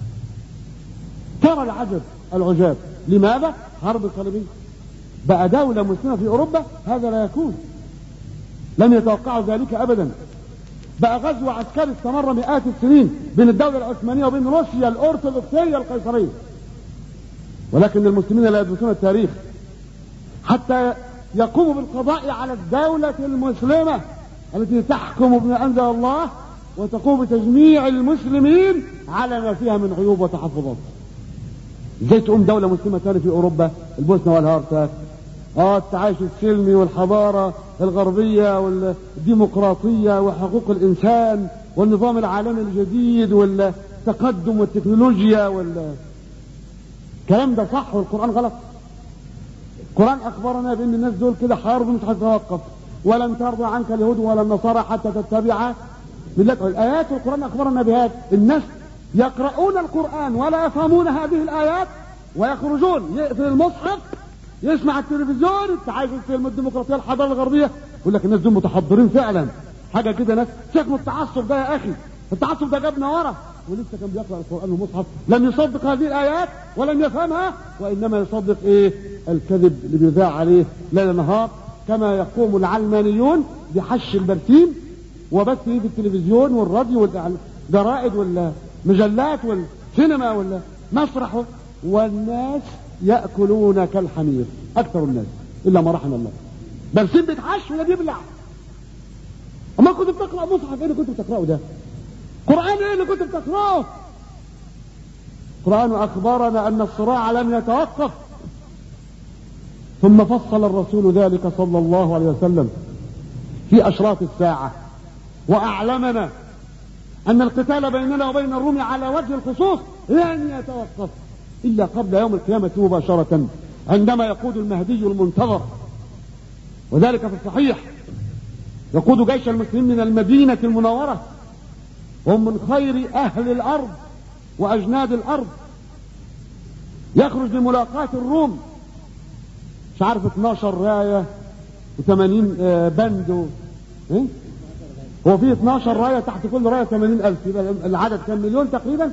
ترى العجب العجاب لماذا حرب الصليبية بقى دولة مسلمة في أوروبا هذا لا يكون لم يتوقعوا ذلك أبدا بقى غزو عسكري استمر مئات السنين بين الدولة العثمانية وبين روسيا الأرثوذكسية القيصرية ولكن المسلمين لا يدرسون التاريخ حتى يقوموا بالقضاء على الدولة المسلمة التي تحكم بما أنزل الله وتقوم بتجميع المسلمين على ما فيها من عيوب وتحفظات ازاي تقوم دولة مسلمة ثانية في اوروبا البوسنة والهرسك اه التعايش السلمي والحضارة الغربية والديمقراطية وحقوق الانسان والنظام العالمي الجديد والتقدم والتكنولوجيا وال الكلام ده صح والقرآن غلط القرآن اخبرنا بان الناس دول كده حرب مش هتتوقف ولن ترضى عنك اليهود ولا النصارى حتى تتبع ملتهم الايات والقرآن اخبرنا بهذا الناس يقرؤون القرآن ولا يفهمون هذه الآيات ويخرجون يقفل المصحف يسمع التلفزيون انت عايز السلم الديمقراطية الحضارة الغربية يقول لك الناس دول متحضرين فعلا حاجة كده ناس شكل التعصب ده يا أخي التعصب ده جابنا ورا ولسه كان بيقرأ القرآن والمصحف لم يصدق هذه الآيات ولم يفهمها وإنما يصدق إيه الكذب اللي بيذاع عليه ليل نهار كما يقوم العلمانيون بحش البرسيم وبثه في التلفزيون والراديو والجرائد ولا مجلات والسينما ولا مسرح والناس يأكلون كالحمير أكثر الناس إلا ما رحم الله برسيم بيتحش ولا بيبلع أما كنت بتقرأ مصحف إيه اللي كنت بتقرأه ده قرآن إيه اللي كنت بتقرأه القرآن أخبرنا أن الصراع لم يتوقف ثم فصل الرسول ذلك صلى الله عليه وسلم في أشراط الساعة وأعلمنا أن القتال بيننا وبين الروم على وجه الخصوص لن يتوقف إلا قبل يوم القيامة مباشرة عندما يقود المهدي المنتظر وذلك في الصحيح يقود جيش المسلمين من المدينة المنورة وهم من خير أهل الأرض وأجناد الأرض يخرج لملاقاة الروم مش عارف 12 راية و80 بند و... إيه؟ هو في 12 راية تحت كل راية 80 ألف يبقى العدد كم مليون تقريبا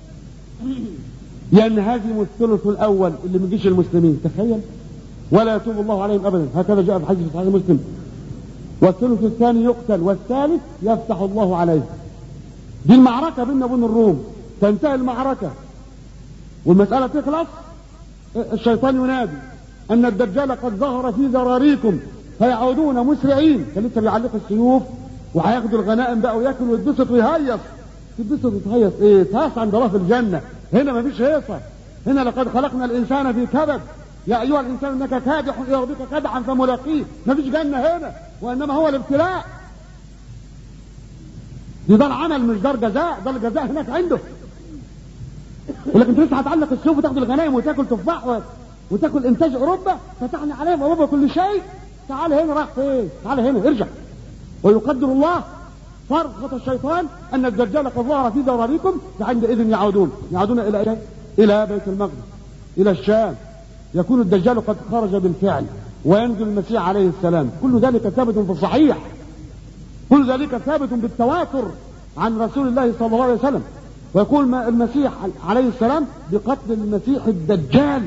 ينهزم الثلث الأول اللي من جيش المسلمين تخيل ولا يتوب الله عليهم أبدا هكذا جاء في حديث صحيح مسلم والثلث الثاني يقتل والثالث يفتح الله عليه دي المعركة بيننا وبين الروم تنتهي المعركة والمسألة تخلص الشيطان ينادي أن الدجال قد ظهر في ذراريكم فيعودون مسرعين كان لسه بيعلقوا السيوف وهياخدوا الغنائم بقى وياكل ويتبسط ويهيص تتبسط وتهيص ايه تهيص عند الله في الجنة هنا مفيش هيصة هنا لقد خلقنا الانسان في كبد يا ايها الانسان انك كادح الى ربك كدحا فملاقيه مفيش جنة هنا وانما هو الابتلاء دي ده العمل مش دار جزاء ده الجزاء هناك عنده ولكن انت لسه هتعلق السيوف وتاخد الغنائم وتاكل تفاح وتاكل انتاج اوروبا فتحنا عليهم اوروبا كل شيء تعال هنا راح فين تعال هنا ارجع ويقدر الله فرخة الشيطان أن الدجال قد ظهر في ذراريكم فعندئذ يعودون يعودون إلى إيه؟ إلى بيت المقدس إلى الشام يكون الدجال قد خرج بالفعل وينزل المسيح عليه السلام كل ذلك ثابت في الصحيح كل ذلك ثابت بالتواتر عن رسول الله صلى الله عليه وسلم ويقول المسيح عليه السلام بقتل المسيح الدجال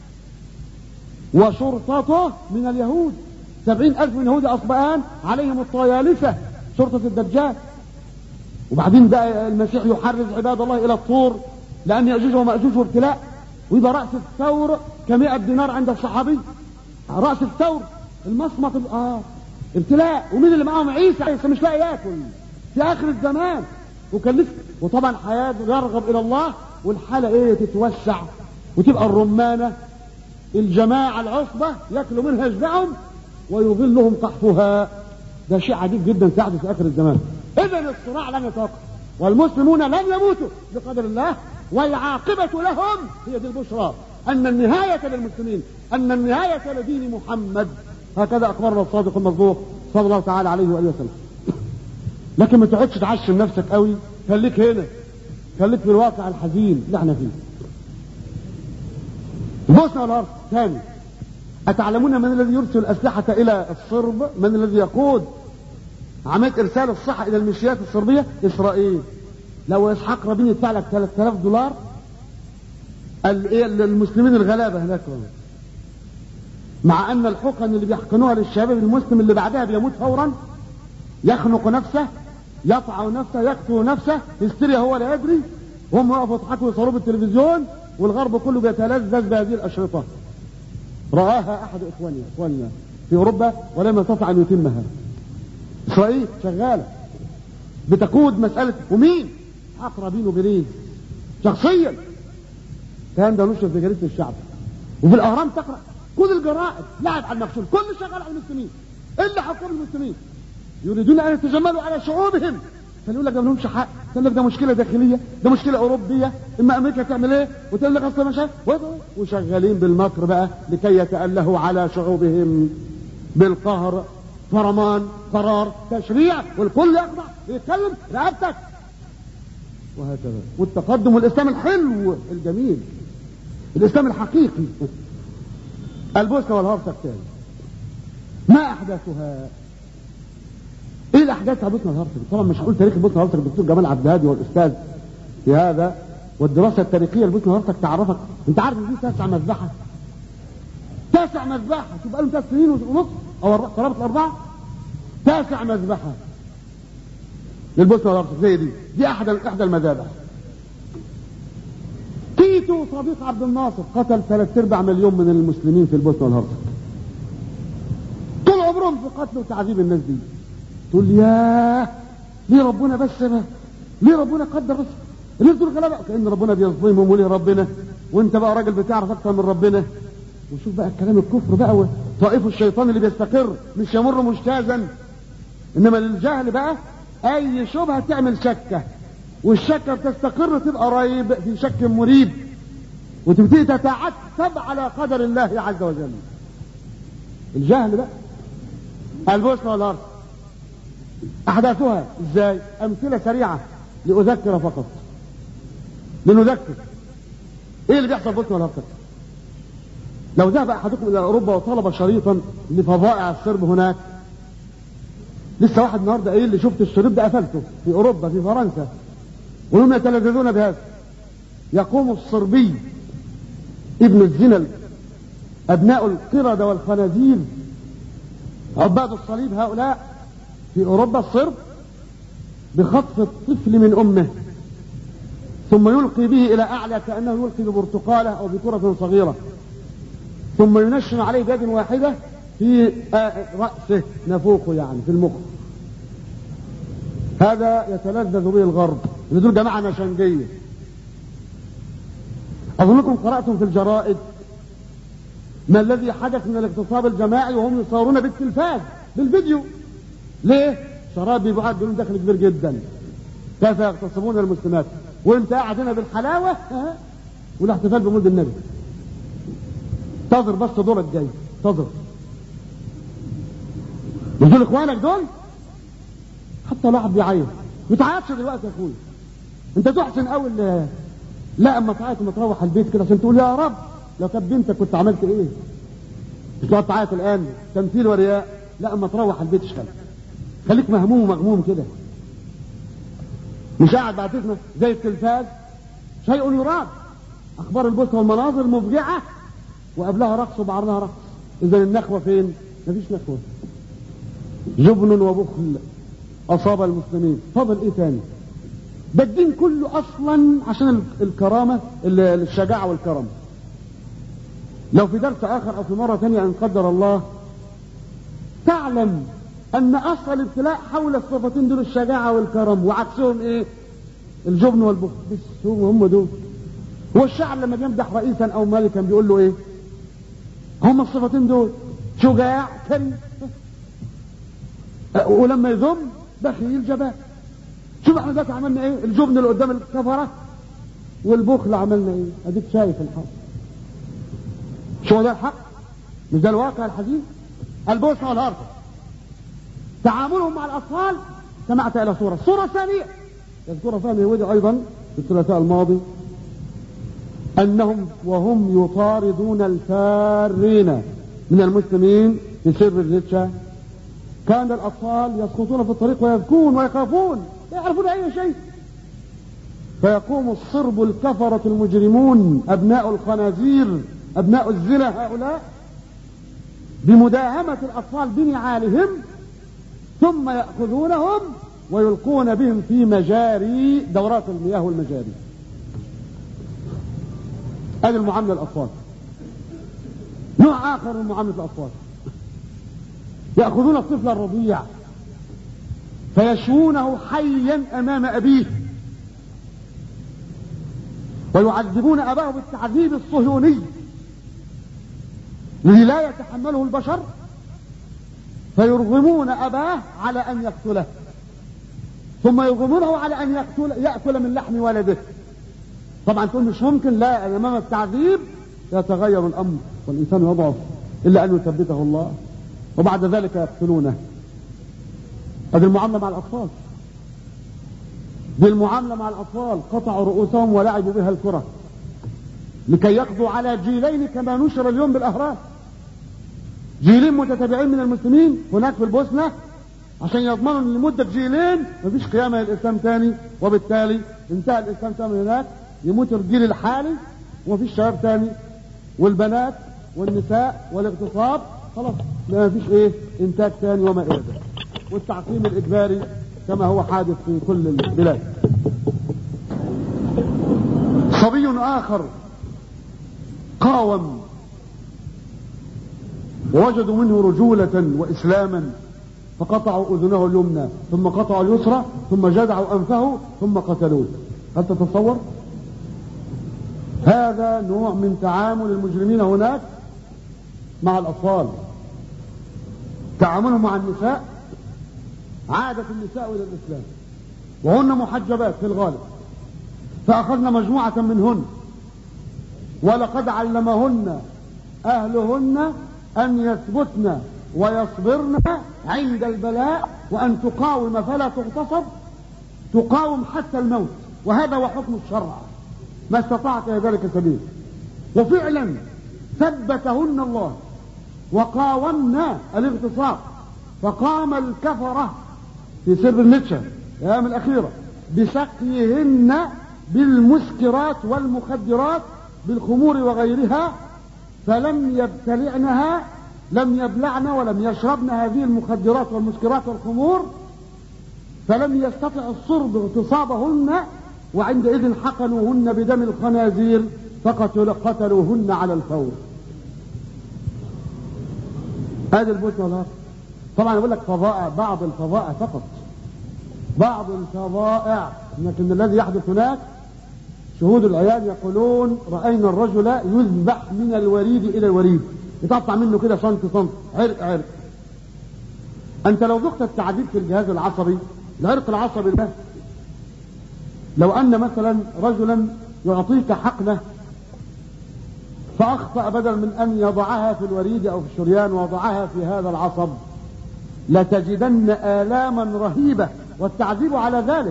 وشرطته من اليهود سبعين ألف من يهود أصبعان عليهم الطيالسة شرطة الدجال وبعدين بقى المسيح يحرز عباد الله إلى الطور لأن يأجوج ومأجوج ابتلاء ويبقى رأس الثور كمئة دينار عند الصحابي رأس الثور المصمت آه ابتلاء ومين اللي معاهم عيسى عيسى مش لاقي ياكل في آخر الزمان وكان لسه وطبعا حياته يرغب إلى الله والحالة إيه تتوسع وتبقى الرمانة الجماعة العصبة يأكلوا منها يشبعهم ويظلهم قحفها ده شيء عجيب جدا سيحدث في آخر الزمان إذا الصراع لن يتوقف والمسلمون لن يموتوا بقدر الله والعاقبة لهم هي دي البشرى أن النهاية للمسلمين أن النهاية لدين محمد هكذا أخبرنا الصادق المصدوق صلى الله تعالى عليه وآله وسلم لكن ما تقعدش تعشم نفسك قوي خليك هنا خليك في الواقع الحزين اللي احنا فيه بوسنا الارض ثاني اتعلمون من الذي يرسل الاسلحه الى الصرب من الذي يقود عمليه ارسال الصحه الى الميليشيات الصربيه اسرائيل لو اسحاق رابين يدفع لك 3000 دولار المسلمين الغلابه هناك مع ان الحقن اللي بيحقنوها للشباب المسلم اللي بعدها بيموت فورا يخنق نفسه يطعن نفسه يقتل نفسه هستيريا هو لا يدري وهم يقفوا يضحكوا ويصوروه بالتلفزيون والغرب كله بيتلذذ بهذه الاشرطه راها احد اخواننا اخواننا في اوروبا ولم يستطع ان يتمها اسرائيل شغاله بتقود مساله ومين حق رابين وبريز شخصيا كان ده نشر في جريده الشعب وفي الاهرام تقرا كل الجرائد لعب على المقتول كل شغال على المسلمين الا حكام المسلمين يريدون ان يتجملوا على شعوبهم فيقول لك ده لهمش حق تقول لك ده مشكله داخليه ده مشكله اوروبيه اما امريكا تعمل ايه وتقول لك اصل مش وشغالين بالمكر بقى لكي يتالهوا على شعوبهم بالقهر فرمان قرار تشريع والكل يخضع يتكلم رقبتك وهكذا والتقدم والاسلام الحلو الجميل الاسلام الحقيقي البوسنه والهرسك تاني ما احداثها ايه الاحداث بتاع بوسنه والهرسك طبعا مش هقول تاريخ بوسنه والهرسك الدكتور جمال عبد الهادي والاستاذ في هذا والدراسه التاريخيه لبوسنه والهرسك تعرفك انت عارف ان دي تاسع مذبحه تاسع مذبحه شوف بقى لهم ثلاث سنين ونص او قرابه الاربعه تاسع مذبحه للبوسنه والهرسك زي دي دي احد احدى المذابح تيتو صديق عبد الناصر قتل ثلاث ارباع مليون من المسلمين في البوسنه والهرسك طول عمرهم في قتل وتعذيب الناس دي تقول ياه ليه ربنا بس ما ليه ربنا قدر بس ليه دول غلابه كان ربنا بيظلمهم وليه ربنا وانت بقى راجل بتعرف اكتر من ربنا وشوف بقى الكلام الكفر بقى طائف الشيطان اللي بيستقر مش يمر مجتازا انما للجهل بقى اي شبهه تعمل شكه والشكه تستقر تبقى ريب في شك مريب وتبتدي تتعتب على قدر الله عز وجل الجهل بقى البوسنه والارض احداثها ازاي امثله سريعه لاذكر فقط لنذكر ايه اللي بيحصل في بوسنه والارض لو ذهب احدكم الى اوروبا وطلب شريطا لفظائع الصرب هناك لسه واحد النهارده قايل لي شفت الشريط ده قفلته في اوروبا في فرنسا وهم يتلذذون بهذا يقوم الصربي ابن الزنا ابناء القردة والخنازير عباد الصليب هؤلاء في اوروبا الصرب بخطف الطفل من امه ثم يلقي به الى اعلى كانه يلقي ببرتقاله او بكره صغيره ثم ينشن عليه بيد واحده في راسه نفوخه يعني في المخ هذا يتلذذ به الغرب دول جماعه نشنجيه اظنكم قراتم في الجرائد ما الذي حدث من الاغتصاب الجماعي وهم يصورون بالتلفاز بالفيديو ليه شراب بيبقى لهم دخل كبير جدا كيف يغتصبون المسلمات وانت قاعد هنا بالحلاوه ها والاحتفال بمولد النبي انتظر بس دورك جاي انتظر مش دول اخوانك دول حتى واحد بيعيط ما تعيطش دلوقتي يا اخويا انت تحسن قوي لا اما تعيط لما تروح البيت كده عشان تقول يا رب لو كانت بنتك كنت عملت ايه مش تقعد تعيط الان تمثيل ورياء لا اما تروح البيت اشتغل خليك مهموم ومغموم كده مش قاعد بعد اسمه زي التلفاز شيء يراد اخبار البوسنه والمناظر مفجعه وقبلها رقص وبعرضها رقص اذا النخوه فين مفيش نخوه جبن وبخل اصاب المسلمين فضل ايه تاني ده الدين كله اصلا عشان الكرامه الشجاعه والكرم لو في درس اخر او في مره ثانيه ان قدر الله تعلم ان اصل الابتلاء حول الصفتين دول الشجاعه والكرم وعكسهم ايه الجبن والبخل بس هم دول هو الشاعر لما بيمدح رئيسا او ملكا بيقول له ايه هم الصفتين دول شجاع كريم ولما يذم بخيل جبان شوف احنا دلوقتي عملنا ايه الجبن اللي قدام الكفره والبخل عملنا ايه اديك شايف الحق شو ده الحق مش ده الواقع الحديث البوسنه والهرب تعاملهم مع الاطفال سمعت الى صوره الصوره الثانيه يذكرها فهم يهودي ايضا في الثلاثاء الماضي انهم وهم يطاردون الفارين من المسلمين في سر الريتشا كان الاطفال يسقطون في الطريق ويبكون ويخافون لا يعرفون اي شيء فيقوم الصرب الكفرة المجرمون ابناء الخنازير ابناء الزنا هؤلاء بمداهمة الاطفال بنعالهم ثم يأخذونهم ويلقون بهم في مجاري دورات المياه والمجاري هذه المعاملة الأطفال نوع آخر من معاملة الأطفال يأخذون الطفل الرضيع فيشوونه حيا أمام أبيه ويعذبون أباه بالتعذيب الصهيوني الذي لا يتحمله البشر فيرغمون أباه على أن يقتله ثم يرغمونه على أن يقتل يأكل من لحم ولده طبعا تقول مش ممكن لا أمام التعذيب يتغير الأمر والإنسان يضعف إلا أن يثبته الله وبعد ذلك يقتلونه هذه المعاملة مع الأطفال دي المعاملة مع الأطفال قطعوا رؤوسهم ولعبوا بها الكرة لكي يقضوا على جيلين كما نشر اليوم بالأهرام جيلين متتابعين من المسلمين هناك في البوسنة عشان يضمنوا ان لمدة جيلين مفيش قيامة للإسلام تاني وبالتالي انتهى الإسلام تاني من هناك يموت الجيل الحالي ومفيش شباب تاني والبنات والنساء والاغتصاب خلاص ما فيش ايه انتاج تاني وما الى ذلك والتعقيم الاجباري كما هو حادث في كل البلاد صبي اخر قاوم ووجدوا منه رجولة وإسلاما فقطعوا أذنه اليمنى ثم قطعوا اليسرى ثم جدعوا أنفه ثم قتلوه هل تتصور هذا نوع من تعامل المجرمين هناك مع الأطفال تعاملهم مع النساء عادة النساء إلى الإسلام وهن محجبات في الغالب فأخذنا مجموعة منهن ولقد علمهن أهلهن أن يثبتن ويصبرن عند البلاء وأن تقاوم فلا تغتصب تقاوم حتى الموت وهذا هو حكم الشرع ما استطعت إلى ذلك سبيل وفعلا ثبتهن الله وقاومنا الاغتصاب فقام الكفرة في سر النتشة الأيام الأخيرة بسقيهن بالمسكرات والمخدرات بالخمور وغيرها فلم يبتلعنها لم يبلعن ولم يشربن هذه المخدرات والمسكرات والخمور فلم يستطع الصرب اغتصابهن وعندئذ حقنوهن بدم الخنازير فقتل قتلوهن على الفور هذا البوت والله طبعا يقول لك فظائع بعض الفظائع فقط بعض الفظائع لكن الذي يحدث هناك شهود العيان يقولون رأينا الرجل يذبح من الوريد إلى الوريد يتقطع منه كده سنت سنت عرق عرق أنت لو ذقت التعذيب في الجهاز العصبي العرق العصبي ده لو أن مثلا رجلا يعطيك حقنة فأخطأ بدل من أن يضعها في الوريد أو في الشريان وضعها في هذا العصب لتجدن آلاما رهيبة والتعذيب على ذلك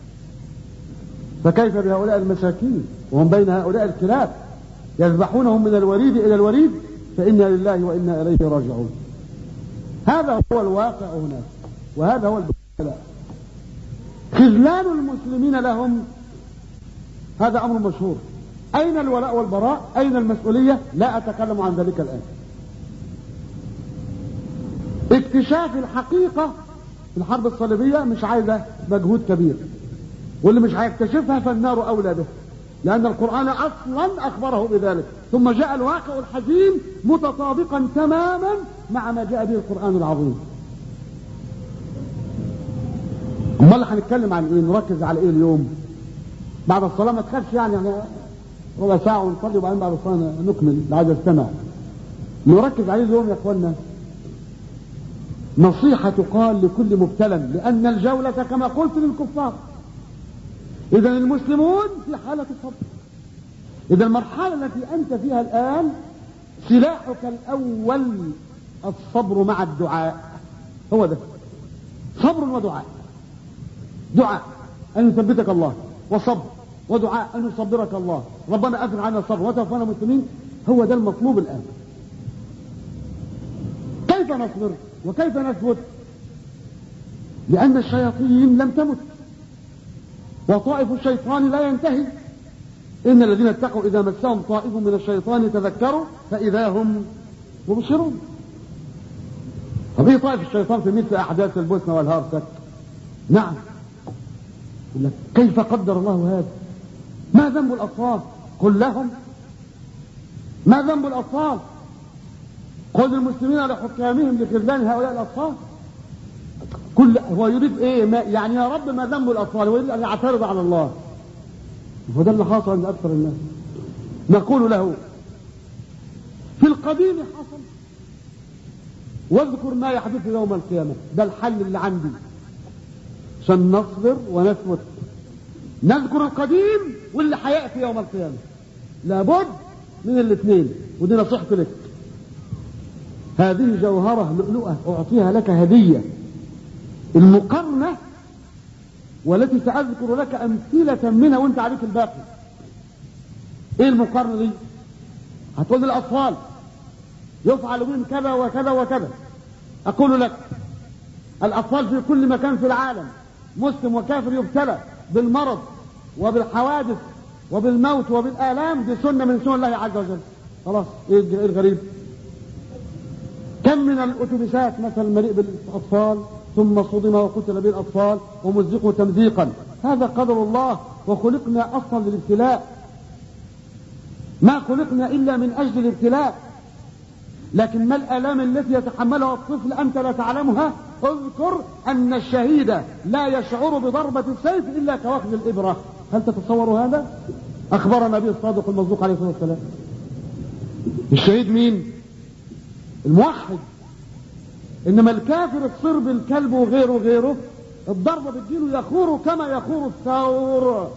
فكيف بهؤلاء المساكين وهم بين هؤلاء الكلاب يذبحونهم من الوريد إلى الوريد فإنا لله وإنا إليه راجعون هذا هو الواقع هناك وهذا هو البلاء خذلان المسلمين لهم هذا أمر مشهور أين الولاء والبراء أين المسؤولية لا أتكلم عن ذلك الآن اكتشاف الحقيقة في الحرب الصليبية مش عايزة مجهود كبير واللي مش هيكتشفها فالنار أولى به لأن القرآن أصلا أخبره بذلك ثم جاء الواقع الحزين متطابقا تماما مع ما جاء به القرآن العظيم امال هنتكلم عن ايه نركز على ايه اليوم بعد الصلاه ما تخافش يعني يعني ربع ساعه ونصلي وبعدين بعد الصلاه نكمل اللي عايز استمع نركز عليه اليوم يا اخوانا نصيحة تقال لكل مبتلى لأن الجولة كما قلت للكفار إذا المسلمون في حالة صبر إذا المرحلة التي أنت فيها الآن سلاحك الأول الصبر مع الدعاء هو ده صبر ودعاء دعاء أن يثبتك الله وصبر ودعاء أن يصبرك الله ربنا أفر عنا الصبر وتوفانا مسلمين هو ده المطلوب الآن كيف نصبر وكيف نثبت لأن الشياطين لم تمت وطائف الشيطان لا ينتهي إن الذين اتقوا إذا مسهم طائف من الشيطان تذكروا فإذا هم مبصرون طب ايه طائف الشيطان في مثل أحداث البوسنة والهرسك نعم يقول لك كيف قدر الله هذا ما ذنب الأطفال قل لهم ما ذنب الأطفال قل للمسلمين لحكامهم لخذلان هؤلاء الأطفال كل هو يريد ايه ما يعني يا رب ما ذنب الاطفال هو يريد ان يعترض على الله وده اللي حصل عند اكثر الناس نقول له في القديم حصل واذكر ما يحدث يوم القيامة ده الحل اللي عندي عشان نصبر ونثبت نذكر القديم واللي هيأتي يوم القيامة لابد من الاثنين ودي نصيحتي لك هذه جوهرة لؤلؤة أعطيها لك هدية المقارنة والتي سأذكر لك أمثلة منها وانت عليك الباقي ايه المقارنة دي هتقول للأطفال يفعل بهم كذا وكذا وكذا أقول لك الأطفال في كل مكان في العالم مسلم وكافر يبتلى بالمرض وبالحوادث وبالموت وبالآلام دي سنة من سنن الله عز وجل خلاص ايه الغريب كم من الأتوبيسات مثلا مليء بالأطفال ثم صدم وقتل به الأطفال ومزقوا تمزيقا هذا قدر الله وخلقنا أصلا للابتلاء ما خلقنا إلا من أجل الابتلاء لكن ما الآلام التي يتحملها الطفل أنت لا تعلمها اذكر أن الشهيد لا يشعر بضربة السيف إلا كوخذ الإبرة هل تتصور هذا أخبر النبي الصادق المصدوق عليه الصلاة والسلام الشهيد مين الموحد انما الكافر الصرب الكلب وغيره وغيره الضربة بتجيله يخور كما يخور الثور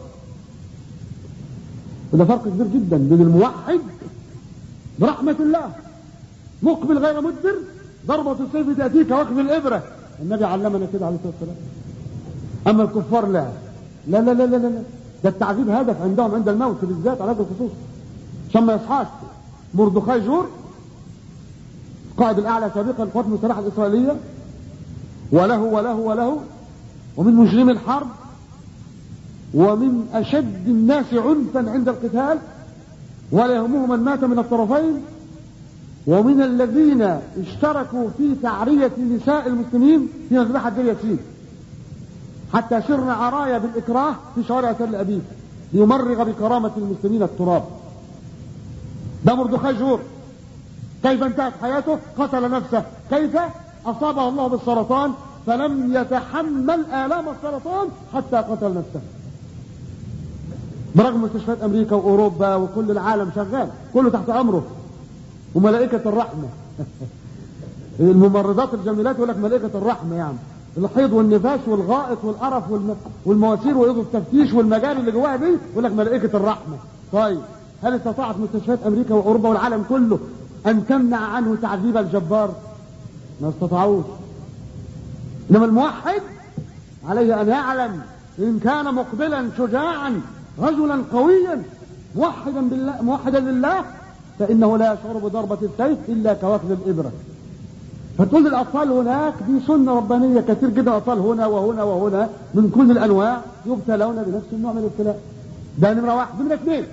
وده فرق كبير جدا بين الموحد برحمة الله مقبل غير مدبر ضربة السيف تأتيك وقف الإبرة النبي علمنا كده عليه الصلاة والسلام أما الكفار لا لا لا لا لا لا ده التعذيب هدف عندهم عند الموت بالذات على هذا الخصوص عشان ما يصحاش مردخاي جور القائد الأعلى سابقا القوات المسلحة الإسرائيلية وله وله وله ومن مجرم الحرب ومن أشد الناس عنفا عند القتال ولا يهمه من مات من الطرفين ومن الذين اشتركوا في تعرية نساء المسلمين في مذبحة دير ياسين حتى سرنا عرايا بالإكراه في شوارع تل أبيب ليمرغ بكرامة المسلمين التراب ده مردخاي جور كيف انتهت حياته قتل نفسه كيف أصابه الله بالسرطان فلم يتحمل آلام السرطان حتى قتل نفسه برغم مستشفيات أمريكا وأوروبا وكل العالم شغال كله تحت أمره وملائكة الرحمة الممرضات الجميلات يقول لك ملائكة الرحمة يعني الحيض والنفاش والغائط والقرف والمواسير ويض التفتيش والمجال اللي جواها دي يقول لك ملائكة الرحمة طيب هل استطاعت مستشفيات أمريكا وأوروبا والعالم كله أن تمنع عنه تعذيب الجبار ما استطاعوش إنما الموحد عليه أن يعلم إن كان مقبلا شجاعا رجلا قويا موحدا بالله موحدا لله فإنه لا يشعر بضربة السيف إلا كوكب الإبرة فتقول الأطفال هناك دي سنة ربانية كثير جدا أطفال هنا وهنا وهنا من كل الأنواع يبتلون بنفس النوع من الابتلاء ده نمرة واحد نمرة اثنين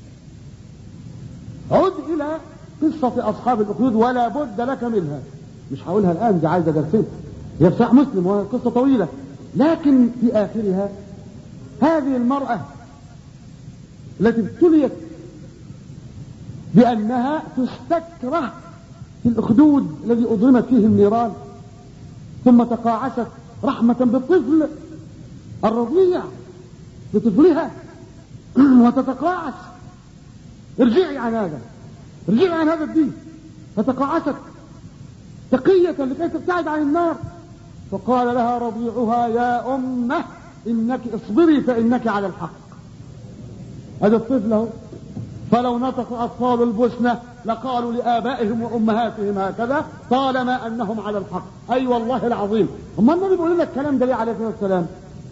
عد إلى قصة أصحاب الأخدود ولا بد لك منها مش هقولها الآن دي عايزة درسين هي بصح مسلم وهي قصة طويلة لكن في آخرها هذه المرأة التي ابتليت بأنها تستكره في الأخدود الذي أضرمت فيه النيران ثم تقاعست رحمة بالطفل الرضيع بطفلها وتتقاعس ارجعي عن هذا ارجعي عن هذا الدين فتقاعست تقية لكي تبتعد عن النار فقال لها رضيعها يا أمه إنك اصبري فإنك على الحق هذا الطفل اهو فلو نطق أطفال البوسنة لقالوا لآبائهم وأمهاتهم هكذا طالما أنهم على الحق أي أيوة والله العظيم أما النبي بيقول لنا الكلام ده ليه عليه الصلاة والسلام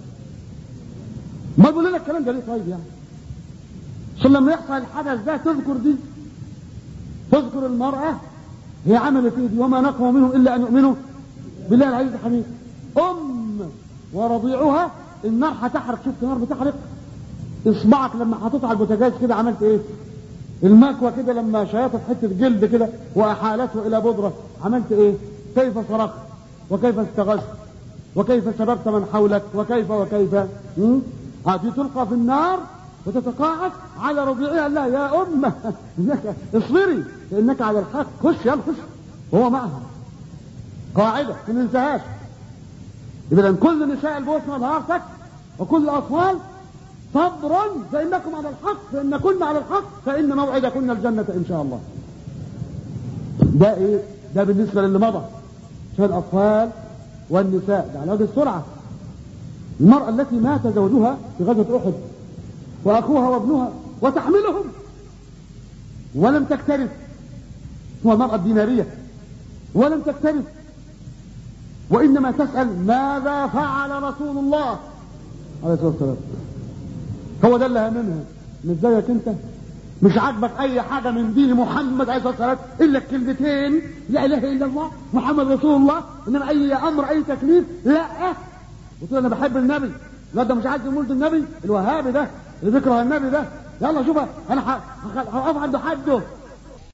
ما بيقول لنا الكلام ده ليه طيب يعني عشان لما يحصل الحدث ده تذكر دي تذكر المرأة هي عملت ايه دي وما نقموا منهم إلا أن يؤمنوا بالله العزيز الحميد أم ورضيعها النار هتحرق شفت النار بتحرق اصبعك لما حطيته على البوتاجاز كده عملت ايه المكوى كده لما شيطت حته جلد كده واحالته الى بودره عملت ايه كيف صرخت وكيف استغثت وكيف سببت من حولك وكيف وكيف هذه تلقى في النار وتتقاعد على رضيعها لا يا امه انك اصبري فانك على الحق خش يلا خش وهو معها قاعده ما ننساهاش اذا كل نساء البوسنه والهرسك وكل الاطفال صبرا فإنكم على الحق فإن كنا على الحق فإن موعدكن الجنة إن شاء الله ده إيه ده بالنسبة للي مضى عشان الأطفال والنساء ده على وجه السرعة المرأة التي مات زوجها في غزوة أحد وأخوها وابنها وتحملهم ولم تكترث هو المرأة الدينارية ولم تكترث وإنما تسأل ماذا فعل رسول الله عليه الصلاة والسلام هو ده اللي هممها مش زيك انت مش عاجبك اي حاجه من دين محمد عليه الصلاه والسلام الا الكلمتين لا اله الا الله محمد رسول الله انما اي امر اي تكليف لا قلت له انا بحب النبي لا ده مش عايز مولد النبي الوهابي ده اللي بيكره النبي ده يلا شوف انا هقف عند حده